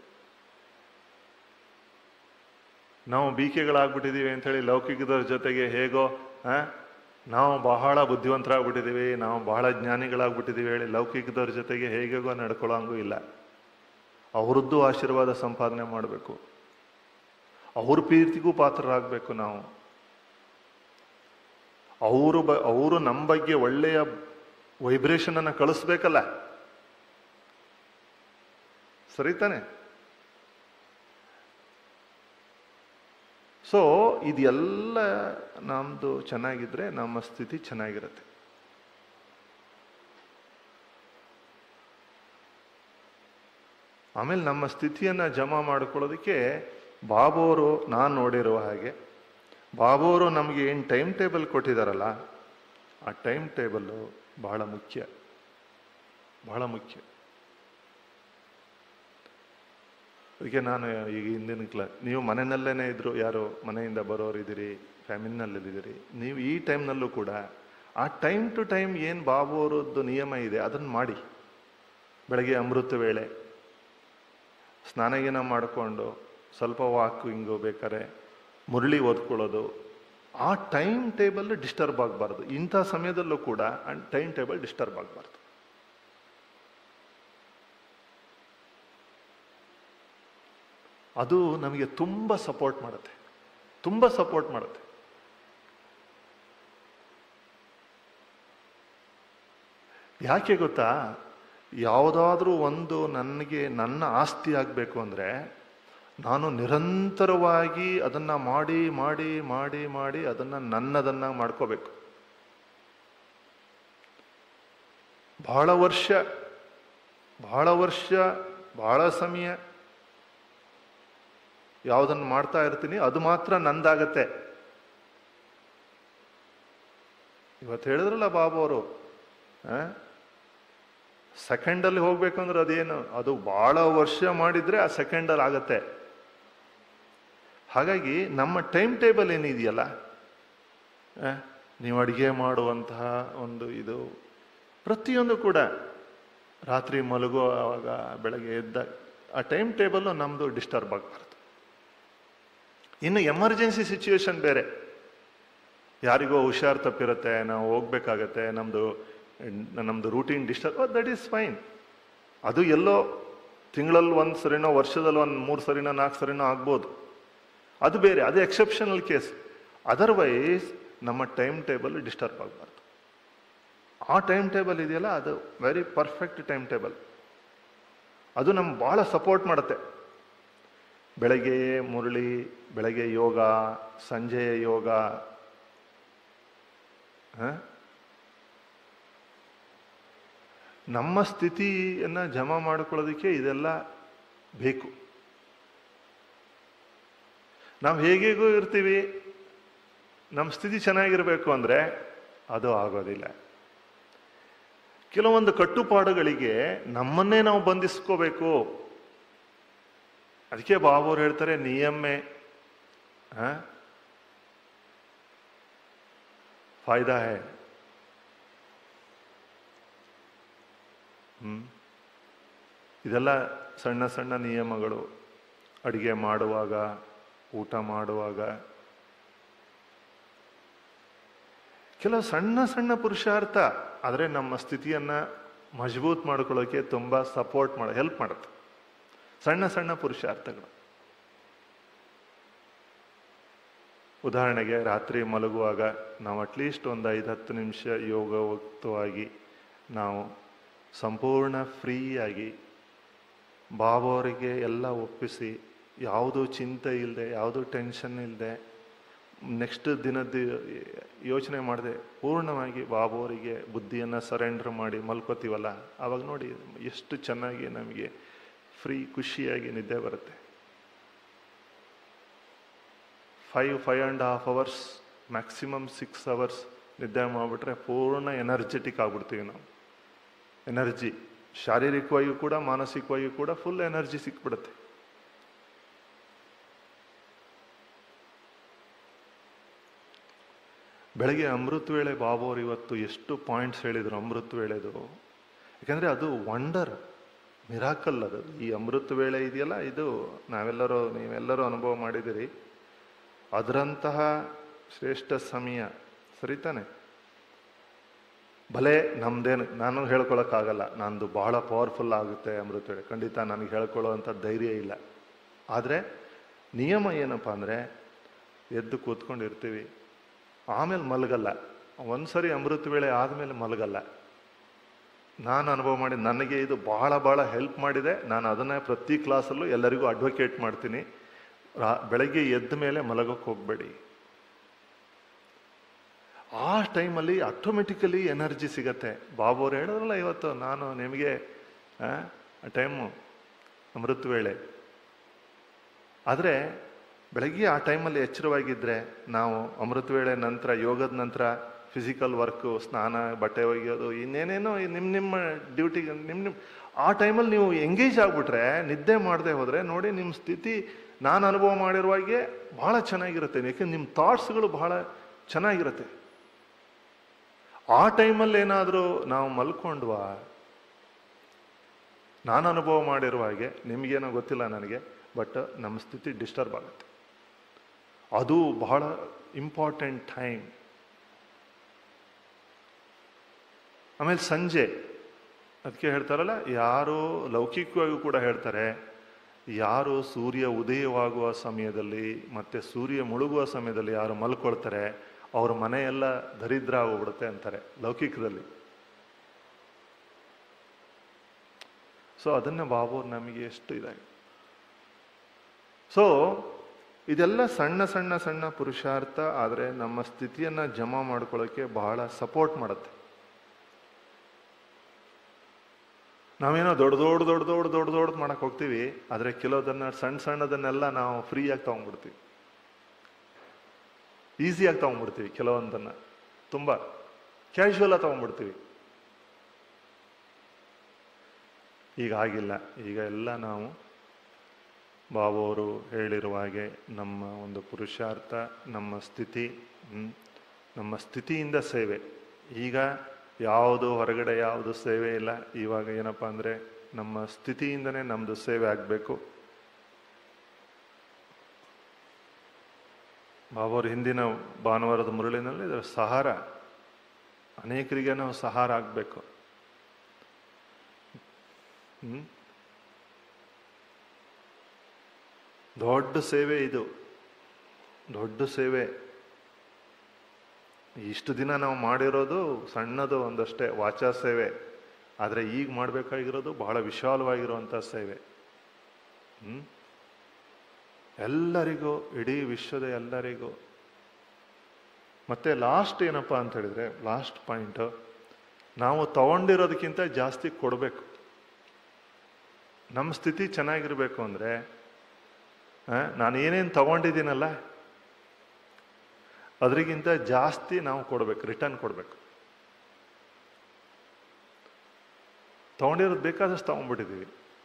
ನಾವು ಬೀಕೆಗಳಾಗ್ಬಿಟ್ಟಿದೀವಿ ಅಂಥೇಳಿ ಲೌಕಿಕದವ್ರ ಜೊತೆಗೆ ಹೇಗೋ ಆ ನಾವು ಬಹಳ ಬುದ್ಧಿವಂತರಾಗ್ಬಿಟ್ಟಿದ್ದೀವಿ ನಾವು ಬಹಳ ಜ್ಞಾನಿಗಳಾಗ್ಬಿಟ್ಟಿದ್ದೀವಿ ಹೇಳಿ ಲೌಕಿಕದವ್ರ ಜೊತೆಗೆ ಹೇಗೇಗೋ ನಡ್ಕೊಳ್ಳೋಂಗೂ ಇಲ್ಲ ಅವರದ್ದು ಆಶೀರ್ವಾದ ಸಂಪಾದನೆ ಮಾಡಬೇಕು ಅವ್ರ ಪ್ರೀತಿಗೂ ಪಾತ್ರರಾಗಬೇಕು ನಾವು ಅವರು ಬ ಅವರು ನಮ್ಮ ಬಗ್ಗೆ ಒಳ್ಳೆಯ ವೈಬ್ರೇಷನ್ ಅನ್ನ ಕಳಿಸ್ಬೇಕಲ್ಲ ಸರಿ ತಾನೆ ಸೊ ಇದೆಲ್ಲ ನಮ್ದು ಚೆನ್ನಾಗಿದ್ರೆ ನಮ್ಮ ಸ್ಥಿತಿ ಚೆನ್ನಾಗಿರುತ್ತೆ ಆಮೇಲೆ ನಮ್ಮ ಸ್ಥಿತಿಯನ್ನ ಜಮಾ ಮಾಡ್ಕೊಳ್ಳೋದಕ್ಕೆ ಬಾಬೋರು ನಾನು ನೋಡಿರುವ ಹಾಗೆ ಬಾಬೋರು ನಮಗೆ ಏನು ಟೈಮ್ ಟೇಬಲ್ ಕೊಟ್ಟಿದ್ದಾರಲ್ಲ ಆ ಟೈಮ್ ಟೇಬಲ್ಲು ಬಹಳ ಮುಖ್ಯ ಬಹಳ ಮುಖ್ಯ ಅದಕ್ಕೆ ನಾನು ಈಗ ಹಿಂದಿನ ಕ್ಲಾ ನೀವು ಮನೆಯಲ್ಲೇ ಇದ್ರು ಯಾರು ಮನೆಯಿಂದ ಬರೋರು ಇದ್ದೀರಿ ಫ್ಯಾಮಿಲಿನಲ್ಲಿದ್ದೀರಿ ನೀವು ಈ ಟೈಮ್ನಲ್ಲೂ ಕೂಡ ಆ ಟೈಮ್ ಟು ಟೈಮ್ ಏನು ಬಾಬು ಅವರದ್ದು ನಿಯಮ ಇದೆ ಅದನ್ನು ಮಾಡಿ ಬೆಳಗ್ಗೆ ಅಮೃತ ವೇಳೆ ಸ್ನಾನಗೀನ ಮಾಡಿಕೊಂಡು ಸ್ವಲ್ಪ ವಾಕಿಂಗು ಬೇಕಾರೆ ಮುರಳಿ ಓದ್ಕೊಳ್ಳೋದು ಆ ಟೈಮ್ ಟೇಬಲ್ ಡಿಸ್ಟರ್ಬ್ ಆಗಬಾರ್ದು ಇಂಥ ಸಮಯದಲ್ಲೂ ಕೂಡ ಟೈಮ್ ಟೇಬಲ್ ಡಿಸ್ಟರ್ಬ್ ಆಗಬಾರ್ದು ಅದು ನಮಗೆ ತುಂಬ ಸಪೋರ್ಟ್ ಮಾಡುತ್ತೆ ತುಂಬ ಸಪೋರ್ಟ್ ಮಾಡುತ್ತೆ ಯಾಕೆ ಗೊತ್ತಾ ಯಾವುದಾದ್ರೂ ಒಂದು ನನಗೆ ನನ್ನ ಆಸ್ತಿ ಆಗಬೇಕು ಅಂದರೆ ನಾನು ನಿರಂತರವಾಗಿ ಅದನ್ನ ಮಾಡಿ ಮಾಡಿ ಮಾಡಿ ಮಾಡಿ ಅದನ್ನ ನನ್ನದನ್ನ ಮಾಡ್ಕೋಬೇಕು ಬಹಳ ವರ್ಷ ಬಹಳ ವರ್ಷ ಬಹಳ ಸಮಯ ಯಾವುದನ್ನು ಮಾಡ್ತಾ ಇರ್ತೀನಿ ಅದು ಮಾತ್ರ ನಂದಾಗತ್ತೆ ಇವತ್ತು ಹೇಳಿದ್ರಲ್ಲ ಬಾಬು ಅವರು ಸೆಕೆಂಡಲ್ಲಿ ಹೋಗ್ಬೇಕಂದ್ರೆ ಅದೇನು ಅದು ಬಹಳ ವರ್ಷ ಮಾಡಿದ್ರೆ ಆ ಸೆಕೆಂಡಲ್ಲಿ ಆಗತ್ತೆ ಹಾಗಾಗಿ ನಮ್ಮ ಟೈಮ್ ಟೇಬಲ್ ಏನಿದೆಯಲ್ಲ ಆ, ನೀವು ಅಡಿಗೆ ಮಾಡುವಂತಹ ಒಂದು ಇದು ಪ್ರತಿಯೊಂದು ಕೂಡ ರಾತ್ರಿ ಮಲಗುವಾಗ ಬೆಳಗ್ಗೆ ಎದ್ದ ಆ ಟೈಮ್ ಟೇಬಲ್ಲು ನಮ್ಮದು ಡಿಸ್ಟರ್ಬ್ ಆಗಬಾರ್ದು ಇನ್ನು ಎಮರ್ಜೆನ್ಸಿ ಸಿಚುವೇಶನ್ ಬೇರೆ ಯಾರಿಗೋ ಹುಷಾರ್ ತಪ್ಪಿರುತ್ತೆ ನಾವು ಹೋಗ್ಬೇಕಾಗತ್ತೆ ನಮ್ಮದು ನಮ್ಮದು routine disturb that is fine ಅದು ಎಲ್ಲೋ ತಿಂಗಳಲ್ಲಿ ಒಂದು ಸರಿನೋ ವರ್ಷದಲ್ಲಿ ಒಂದು ಮೂರು ಸರಿನೋ ನಾಲ್ಕು ಸರಿನೋ ಆಗ್ಬೋದು ಅದು ಬೇರೆ ಅದು ಎಕ್ಸೆಪ್ಷನಲ್ ಕೇಸ್ ಅದರ್ವೈಸ್ ನಮ್ಮ ಟೈಮ್ ಟೇಬಲ್ ಡಿಸ್ಟರ್ಬ್ ಆಗಬಾರ್ದು ಆ ಟೈಮ್ ಟೇಬಲ್ ಇದೆಯಲ್ಲ ಅದು ವೆರಿ ಪರ್ಫೆಕ್ಟ್ ಟೈಮ್ ಟೇಬಲ್ ಅದು ನಮ್ಗೆ ಭಾಳ ಸಪೋರ್ಟ್ ಮಾಡುತ್ತೆ ಬೆಳಗ್ಗೆ ಮುರಳಿ ಬೆಳಗ್ಗೆ ಯೋಗ ಸಂಜೆಯ ಯೋಗ ಹ? ನಮ್ಮ ಸ್ಥಿತಿಯನ್ನ ಜಮಾ ಮಾಡ್ಕೊಳ್ಳೋದಕ್ಕೆ ಇದೆಲ್ಲ ಬೇಕು ನಾವು ಹೇಗೇಗೂ ಇರ್ತೀವಿ ನಮ್ಮ ಸ್ಥಿತಿ ಚೆನ್ನಾಗಿರ್ಬೇಕು ಅಂದ್ರೆ ಅದು ಆಗೋದಿಲ್ಲ ಕೆಲವೊಂದು ಕಟ್ಟುಪಾಡುಗಳಿಗೆ ನಮ್ಮನ್ನೇ ನಾವು ಬಂಧಿಸ್ಕೋಬೇಕು ಅದಕ್ಕೆ ಬಾಬುವ್ರು ಹೇಳ್ತಾರೆ ನಿಯಮೆ ಹ? ಫಾಯ್ದಾ ಹೇ ಹ್ಮ್ ಇದೆಲ್ಲ ಸಣ್ಣ ಸಣ್ಣ ನಿಯಮಗಳು ಅಡಿಗೆ ಮಾಡುವಾಗ ಊಟ ಮಾಡುವಾಗ ಕೆಲವು ಸಣ್ಣ ಸಣ್ಣ ಪುರುಷಾರ್ಥ ಆದರೆ ನಮ್ಮ ಸ್ಥಿತಿಯನ್ನ ಮಜಬೂತ್ ಮಾಡ್ಕೊಳ್ಳೋಕೆ ತುಂಬಾ ಸಪೋರ್ಟ್ ಮಾಡ ಹೆಲ್ಪ್ ಮಾಡುತ್ತೆ ಸಣ್ಣ ಸಣ್ಣ ಪುರುಷಾರ್ಥಗಳು ಉದಾಹರಣೆಗೆ ರಾತ್ರಿ ಮಲಗುವಾಗ ನಾವು ಅಟ್ಲೀಸ್ಟ್ ಒಂದು ಐದು ಹತ್ತು ನಿಮಿಷ ಯೋಗಯುಕ್ತವಾಗಿ ನಾವು ಸಂಪೂರ್ಣ ಫ್ರೀಯಾಗಿ ಬಾಬಾವರಿಗೆ ಎಲ್ಲ ಒಪ್ಪಿಸಿ ಯಾವುದೂ ಚಿಂತೆ ಇಲ್ಲದೆ ಯಾವುದೂ ಟೆನ್ಷನ್ ಇಲ್ಲದೆ ನೆಕ್ಸ್ಟ್ ದಿನದ ಯೋಚನೆ ಮಾಡದೆ ಪೂರ್ಣವಾಗಿ ಬಾಬುವರಿಗೆ ಬುದ್ಧಿಯನ್ನು ಸರೆಂಡರ್ ಮಾಡಿ ಮಲ್ಕೋತೀವಲ್ಲ ಆವಾಗ ನೋಡಿ ಎಷ್ಟು ಚೆನ್ನಾಗಿ ನಮಗೆ ಫ್ರೀ ಖುಷಿಯಾಗಿ ನಿದ್ದೆ ಬರುತ್ತೆ five five and half hours maximum six hours ನಿದ್ದೆ ಮಾಡಿಬಿಟ್ರೆ ಪೂರ್ಣ ಎನರ್ಜೆಟಿಕ್ ಆಗ್ಬಿಡ್ತೀವಿ ನಾವು ಎನರ್ಜಿ ಶಾರೀರಿಕವಾಗಿಯೂ ಕೂಡ ಮಾನಸಿಕವಾಗಿಯೂ ಕೂಡ ಫುಲ್ ಎನರ್ಜಿ ಸಿಕ್ಬಿಡುತ್ತೆ ಬೆಳಗ್ಗೆ ಅಮೃತ ವೇಳೆ ಬಾಬು ಅವರು ಇವತ್ತು ಎಷ್ಟು ಪಾಯಿಂಟ್ಸ್ ಹೇಳಿದ್ರು ಅಮೃತ ವೇಳೆದು ಯಾಕಂದ್ರೆ ಅದು ವಂಡರ್ ಮಿರಾಕಲ್ ಅದು ಈ ಅಮೃತ ವೇಳೆ ಇದೆಯಲ್ಲ ಇದು ನಾವೆಲ್ಲರೂ ನೀವೆಲ್ಲರೂ ಅನುಭವ ಮಾಡಿದಿರಿ ಅದರಂತಹ ಶ್ರೇಷ್ಠ ಸಮಯ ಸರಿತಾನೆ ಭಲೆ ನಮ್ದೇನು ನಾನು ಹೇಳ್ಕೊಳಕ್ಕಾಗಲ್ಲ ನಂದು ಬಹಳ ಪವರ್ಫುಲ್ ಆಗುತ್ತೆ ಅಮೃತ ವೇಳೆ ಖಂಡಿತ ನನಗೆ ಹೇಳ್ಕೊಳ್ಳೋ ಅಂಥ ಧೈರ್ಯ ಇಲ್ಲ ಆದರೆ ನಿಯಮ ಏನಪ್ಪ ಅಂದರೆ ಎದ್ದು ಕೂತ್ಕೊಂಡಿರ್ತೀವಿ ಆಮೇಲೆ ಮಲಗಲ್ಲ ಒಂದ್ಸರಿ ಅಮೃತ ವೇಳೆ ಆದಮೇಲೆ ಮಲಗಲ್ಲ ನಾನು ಅನುಭವ ಮಾಡಿ ನನಗೆ ಇದು ಬಹಳ ಬಹಳ ಹೆಲ್ಪ್ ಮಾಡಿದೆ ನಾನು ಅದನ್ನೇ ಪ್ರತಿ ಕ್ಲಾಸಲ್ಲೂ ಎಲ್ಲರಿಗೂ ಅಡ್ವೊಕೇಟ್ ಮಾಡ್ತೀನಿ ರಾ- ಬೆಳಗ್ಗೆ ಎದ್ದ ಮೇಲೆ ಮಲಗೋಕೆ ಹೋಗಬೇಡಿ ಆ ಟೈಮಲ್ಲಿ ಆಟೋಮೆಟಿಕಲಿ ಎನರ್ಜಿ ಸಿಗತ್ತೆ ಬಾಬು ಅವ್ರು ಹೇಳಿದ್ರಲ್ಲ ಇವತ್ತು ನಾನು ನಿಮಗೆ ಆ ಟೈಮು ಅಮೃತ ವೇಳೆ ಆದರೆ ಬೆಳಗ್ಗೆ ಆ ಟೈಮಲ್ಲಿ ಎಚ್ಚರವಾಗಿದ್ದರೆ ನಾವು ಅಮೃತ ವೇಳೆ ನಂತರ ಯೋಗದ ನಂತರ ಫಿಸಿಕಲ್ ವರ್ಕು ಸ್ನಾನ ಬಟ್ಟೆ ಒಗೆಯೋದು ಇನ್ನೇನೇನೋ ನಿಮ್ಮ ನಿಮ್ಮ ಡ್ಯೂಟಿಗೆ ನಿಮ್ಮ ನಿಮ್ಮ ಆ ಟೈಮಲ್ಲಿ ನೀವು ಎಂಗೇಜ್ ಆಗಿಬಿಟ್ರೆ ನಿದ್ದೆ ಮಾಡದೆ ಹೋದರೆ ನೋಡಿ ನಿಮ್ಮ ಸ್ಥಿತಿ ನಾನು ಅನುಭವ ಮಾಡಿರುವಾಗೆ ಬಹಳ ಚೆನ್ನಾಗಿರುತ್ತೆ ಯಾಕೆಂದ್ರೆ ನಿಮ್ಮ ಥಾಟ್ಸ್ಗಳು ಬಹಳ ಚೆನ್ನಾಗಿರುತ್ತೆ ಆ ಟೈಮಲ್ಲಿ ಏನಾದರೂ ನಾವು ಮಲ್ಕೊಂಡ್ವಾ ನಾನು ಅನುಭವ ಮಾಡಿರುವ ಹಾಗೆ ನಿಮಗೇನೋ ಗೊತ್ತಿಲ್ಲ ನನಗೆ ಬಟ್ ನಮ್ಮ ಸ್ಥಿತಿ ಡಿಸ್ಟರ್ಬ್ ಆಗುತ್ತೆ ಅದು ಬಹಳ ಇಂಪಾರ್ಟೆಂಟ್ ಟೈಮ್ ಆಮೇಲೆ ಸಂಜೆ ಅದಕ್ಕೆ ಹೇಳ್ತಾರಲ್ಲ ಯಾರು ಲೌಕಿಕವಾಗಿ ಕೂಡ ಹೇಳ್ತಾರೆ ಯಾರು ಸೂರ್ಯ ಉದಯವಾಗುವ ಸಮಯದಲ್ಲಿ ಮತ್ತೆ ಸೂರ್ಯ ಮುಳುಗುವ ಸಮಯದಲ್ಲಿ ಯಾರು ಮಲ್ಕೊಳ್ತಾರೆ ಅವ್ರ ಮನೆಯೆಲ್ಲ ದರಿದ್ರ ಆಗೋಗ್ಬಿಡುತ್ತೆ ಅಂತಾರೆ ಲೌಕಿಕದಲ್ಲಿ ಸೊ ಅದನ್ನ ಬಾಬು ನಮಗೆ ಎಷ್ಟು ಇದಾಗಿ ಸೊ ಇದೆಲ್ಲ ಸಣ್ಣ ಸಣ್ಣ ಸಣ್ಣ ಪುರುಷಾರ್ಥ ಆದರೆ ನಮ್ಮ ಸ್ಥಿತಿಯನ್ನ ಜಮಾ ಮಾಡ್ಕೊಳ್ಳೋಕೆ ಬಹಳ ಸಪೋರ್ಟ್ ಮಾಡುತ್ತೆ ನಾವೇನೋ ದೊಡ್ಡ ದೊಡ್ಡ ದೊಡ್ಡ ದೊಡ್ಡ ದೊಡ್ಡ ದೊಡ್ಡ ಮಾಡಕ್ ಹೋಗ್ತೀವಿ ಆದರೆ ಕೆಲವುದನ್ನ ಸಣ್ಣ ಸಣ್ಣದನ್ನೆಲ್ಲ ನಾವು ಫ್ರೀಯಾಗಿ ತಗೊಂಡ್ಬಿಡ್ತೀವಿ ಈಸಿಯಾಗಿ ತಗೊಂಡ್ಬಿಡ್ತೀವಿ ಕೆಲವೊಂದನ್ನ ತುಂಬ ಕ್ಯಾಶುವಲ್ ಆಗಿ ತಗೊಂಡ್ಬಿಡ್ತೀವಿ ಈಗ ಆಗಿಲ್ಲ ಈಗ ಎಲ್ಲ ನಾವು ಬಾಬು ಅವರು ಹೇಳಿರುವ ಹಾಗೆ ನಮ್ಮ ಒಂದು ಪುರುಷಾರ್ಥ ನಮ್ಮ ಸ್ಥಿತಿ ಹ್ಮ್, ನಮ್ಮ ಸ್ಥಿತಿಯಿಂದ ಸೇವೆ ಈಗ ಯಾವುದು ಹೊರಗಡೆ ಯಾವುದು ಸೇವೆ ಇಲ್ಲ ಇವಾಗ ಏನಪ್ಪ ಅಂದರೆ ನಮ್ಮ ಸ್ಥಿತಿಯಿಂದನೇ ನಮ್ಮದು ಸೇವೆ ಆಗಬೇಕು ಬಾಬಾವ್ರ ಹಿಂದಿನ ಭಾನುವಾರದ ಮುರಳಿನಲ್ಲಿ ಇದರ ಸಹಾರ ಅನೇಕರಿಗೆ ನಾವು ಸಹಾರ ಆಗಬೇಕು ಹ್ಮ್ ದೊಡ್ಡ ಸೇವೆ ಇದು ದೊಡ್ಡ ಸೇವೆ ಇಷ್ಟು ದಿನ ನಾವು ಮಾಡಿರೋದು ಸಣ್ಣದು ಒಂದಷ್ಟೇ ವಾಚಾ ಸೇವೆ ಆದರೆ ಈಗ ಮಾಡಬೇಕಾಗಿರೋದು ಬಹಳ ವಿಶಾಲವಾಗಿರುವಂಥ ಸೇವೆ ಹ್ಮ್ ಎಲ್ಲರಿಗೂ ಇಡೀ ವಿಶ್ವದ ಎಲ್ಲರಿಗೂ ಮತ್ತೆ ಲಾಸ್ಟ್ ಏನಪ್ಪಾ ಅಂತ ಹೇಳಿದ್ರೆ ಲಾಸ್ಟ್ ಪಾಯಿಂಟ್ ನಾವು ತಗೊಂಡಿರೋದಕ್ಕಿಂತ ಜಾಸ್ತಿ ಕೊಡಬೇಕು ನಮ್ಮ ಸ್ಥಿತಿ ಚೆನ್ನಾಗಿರ್ಬೇಕು ಅಂದ್ರೆ ಆ, ನಾನು ಏನೇನು ತಗೊಂಡಿದ್ದೀನಲ್ಲ ಅದರಿಗಿಂತ ಜಾಸ್ತಿ ನಾವು ಕೊಡ್ಬೇಕು ರಿಟರ್ನ್ ಕೊಡ್ಬೇಕು ತಗೊಂಡಿರೋದು ಬೇಕಾದಷ್ಟು ತಗೊಂಡ್ಬಿಟ್ಟಿದ್ದೀವಿ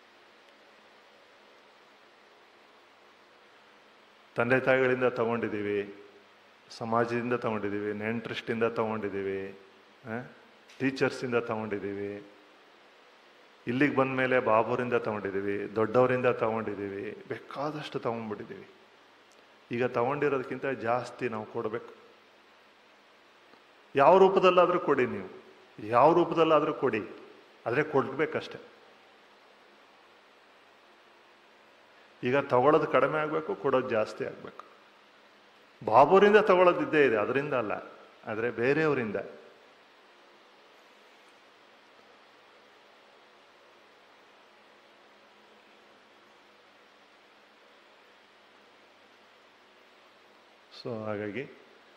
ತಂದೆ ತಾಯಿಗಳಿಂದ ತಗೊಂಡಿದ್ದೀವಿ ಸಮಾಜದಿಂದ ತಗೊಂಡಿದ್ದೀವಿ ನೆಂಟ್ರಿಸ್ಟಿಂದ ತಗೊಂಡಿದ್ದೀವಿ ಟೀಚರ್ಸಿಂದ ತಗೊಂಡಿದ್ದೀವಿ ಇಲ್ಲಿಗೆ ಬಂದ ಮೇಲೆ ಬಾಬುರಿಂದ ತಗೊಂಡಿದ್ದೀವಿ ದೊಡ್ಡವರಿಂದ ತಗೊಂಡಿದ್ದೀವಿ ಬೇಕಾದಷ್ಟು ತಗೊಂಡ್ಬಿಟ್ಟಿದ್ದೀವಿ ಈಗ ತಗೊಂಡಿರೋದಕ್ಕಿಂತ ಜಾಸ್ತಿ ನಾವು ಕೊಡಬೇಕು ಯಾವ ರೂಪದಲ್ಲಾದರೂ ಕೊಡಿ ನೀವು ಯಾವ ರೂಪದಲ್ಲಾದರೂ ಕೊಡಿ ಆದರೆ ಕೊಡ್ಬೇಕಷ್ಟೆ ಈಗ ತಗೊಳ್ಳೋದು ಕಡಿಮೆ ಆಗಬೇಕು ಕೊಡೋದು ಜಾಸ್ತಿ ಆಗಬೇಕು ಬಾಬುರಿಂದ ತಗೊಳ್ಳೋದಿದ್ದೇ ಇದೆ ಅದರಿಂದ ಅಲ್ಲ ಆದರೆ ಬೇರೆಯವರಿಂದ ಸೊ ಹಾಗಾಗಿ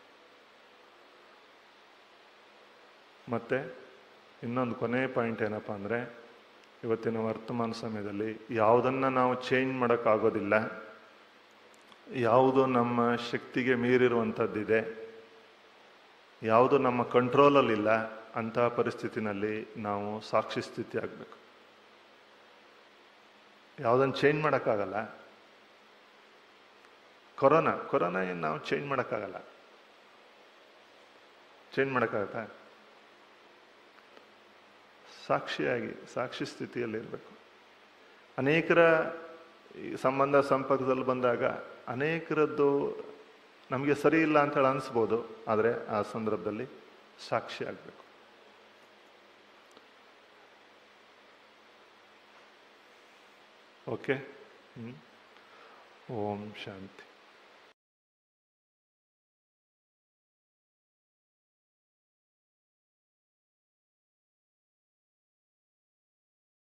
ಮತ್ತೆ ಇನ್ನೊಂದು ಕೊನೆಯ ಪಾಯಿಂಟ್ ಏನಪ್ಪ ಅಂದರೆ ಇವತ್ತಿನ ವರ್ತಮಾನ ಸಮಯದಲ್ಲಿ ಯಾವುದನ್ನ ನಾವು ಚೇಂಜ್ ಮಾಡೋಕ್ಕಾಗೋದಿಲ್ಲ ಯಾವುದು ನಮ್ಮ ಶಕ್ತಿಗೆ ಮೀರಿರುವಂಥದ್ದಿದೆ ಯಾವುದು ನಮ್ಮ ಕಂಟ್ರೋಲಲ್ಲಿಲ್ಲ ಅಂತಹ ಪರಿಸ್ಥಿತಿನಲ್ಲಿ ನಾವು ಸಾಕ್ಷಿ ಸ್ಥಿತಿ ಆಗಬೇಕು ಯಾವುದನ್ನು ಚೇಂಜ್ ಮಾಡೋಕ್ಕಾಗಲ್ಲ ಕೊರೋನಾ ಕೊರೋನಾ ಏನು ನಾವು ಚೇಂಜ್ ಮಾಡೋಕ್ಕಾಗಲ್ಲ ಚೇಂಜ್ ಮಾಡೋಕ್ಕಾಗತ್ತಾ ಸಾಕ್ಷಿಯಾಗಿ ಸಾಕ್ಷಿ ಸ್ಥಿತಿಯಲ್ಲಿ ಇರಬೇಕು ಅನೇಕರ ಈ ಸಂಬಂಧ ಸಂಪರ್ಕದಲ್ಲಿ ಬಂದಾಗ ಅನೇಕರದ್ದು ನಮಗೆ ಸರಿ ಇಲ್ಲ ಅಂತ ಹೇಳಿ ಅನಿಸ್ಬೋದು ಆದರೆ ಆ ಸಂದರ್ಭದಲ್ಲಿ ಸಾಕ್ಷಿ ಆಗಬೇಕು ಓಕೆ ಹ್ಮ್ ಓಂ ಶಾಂತಿ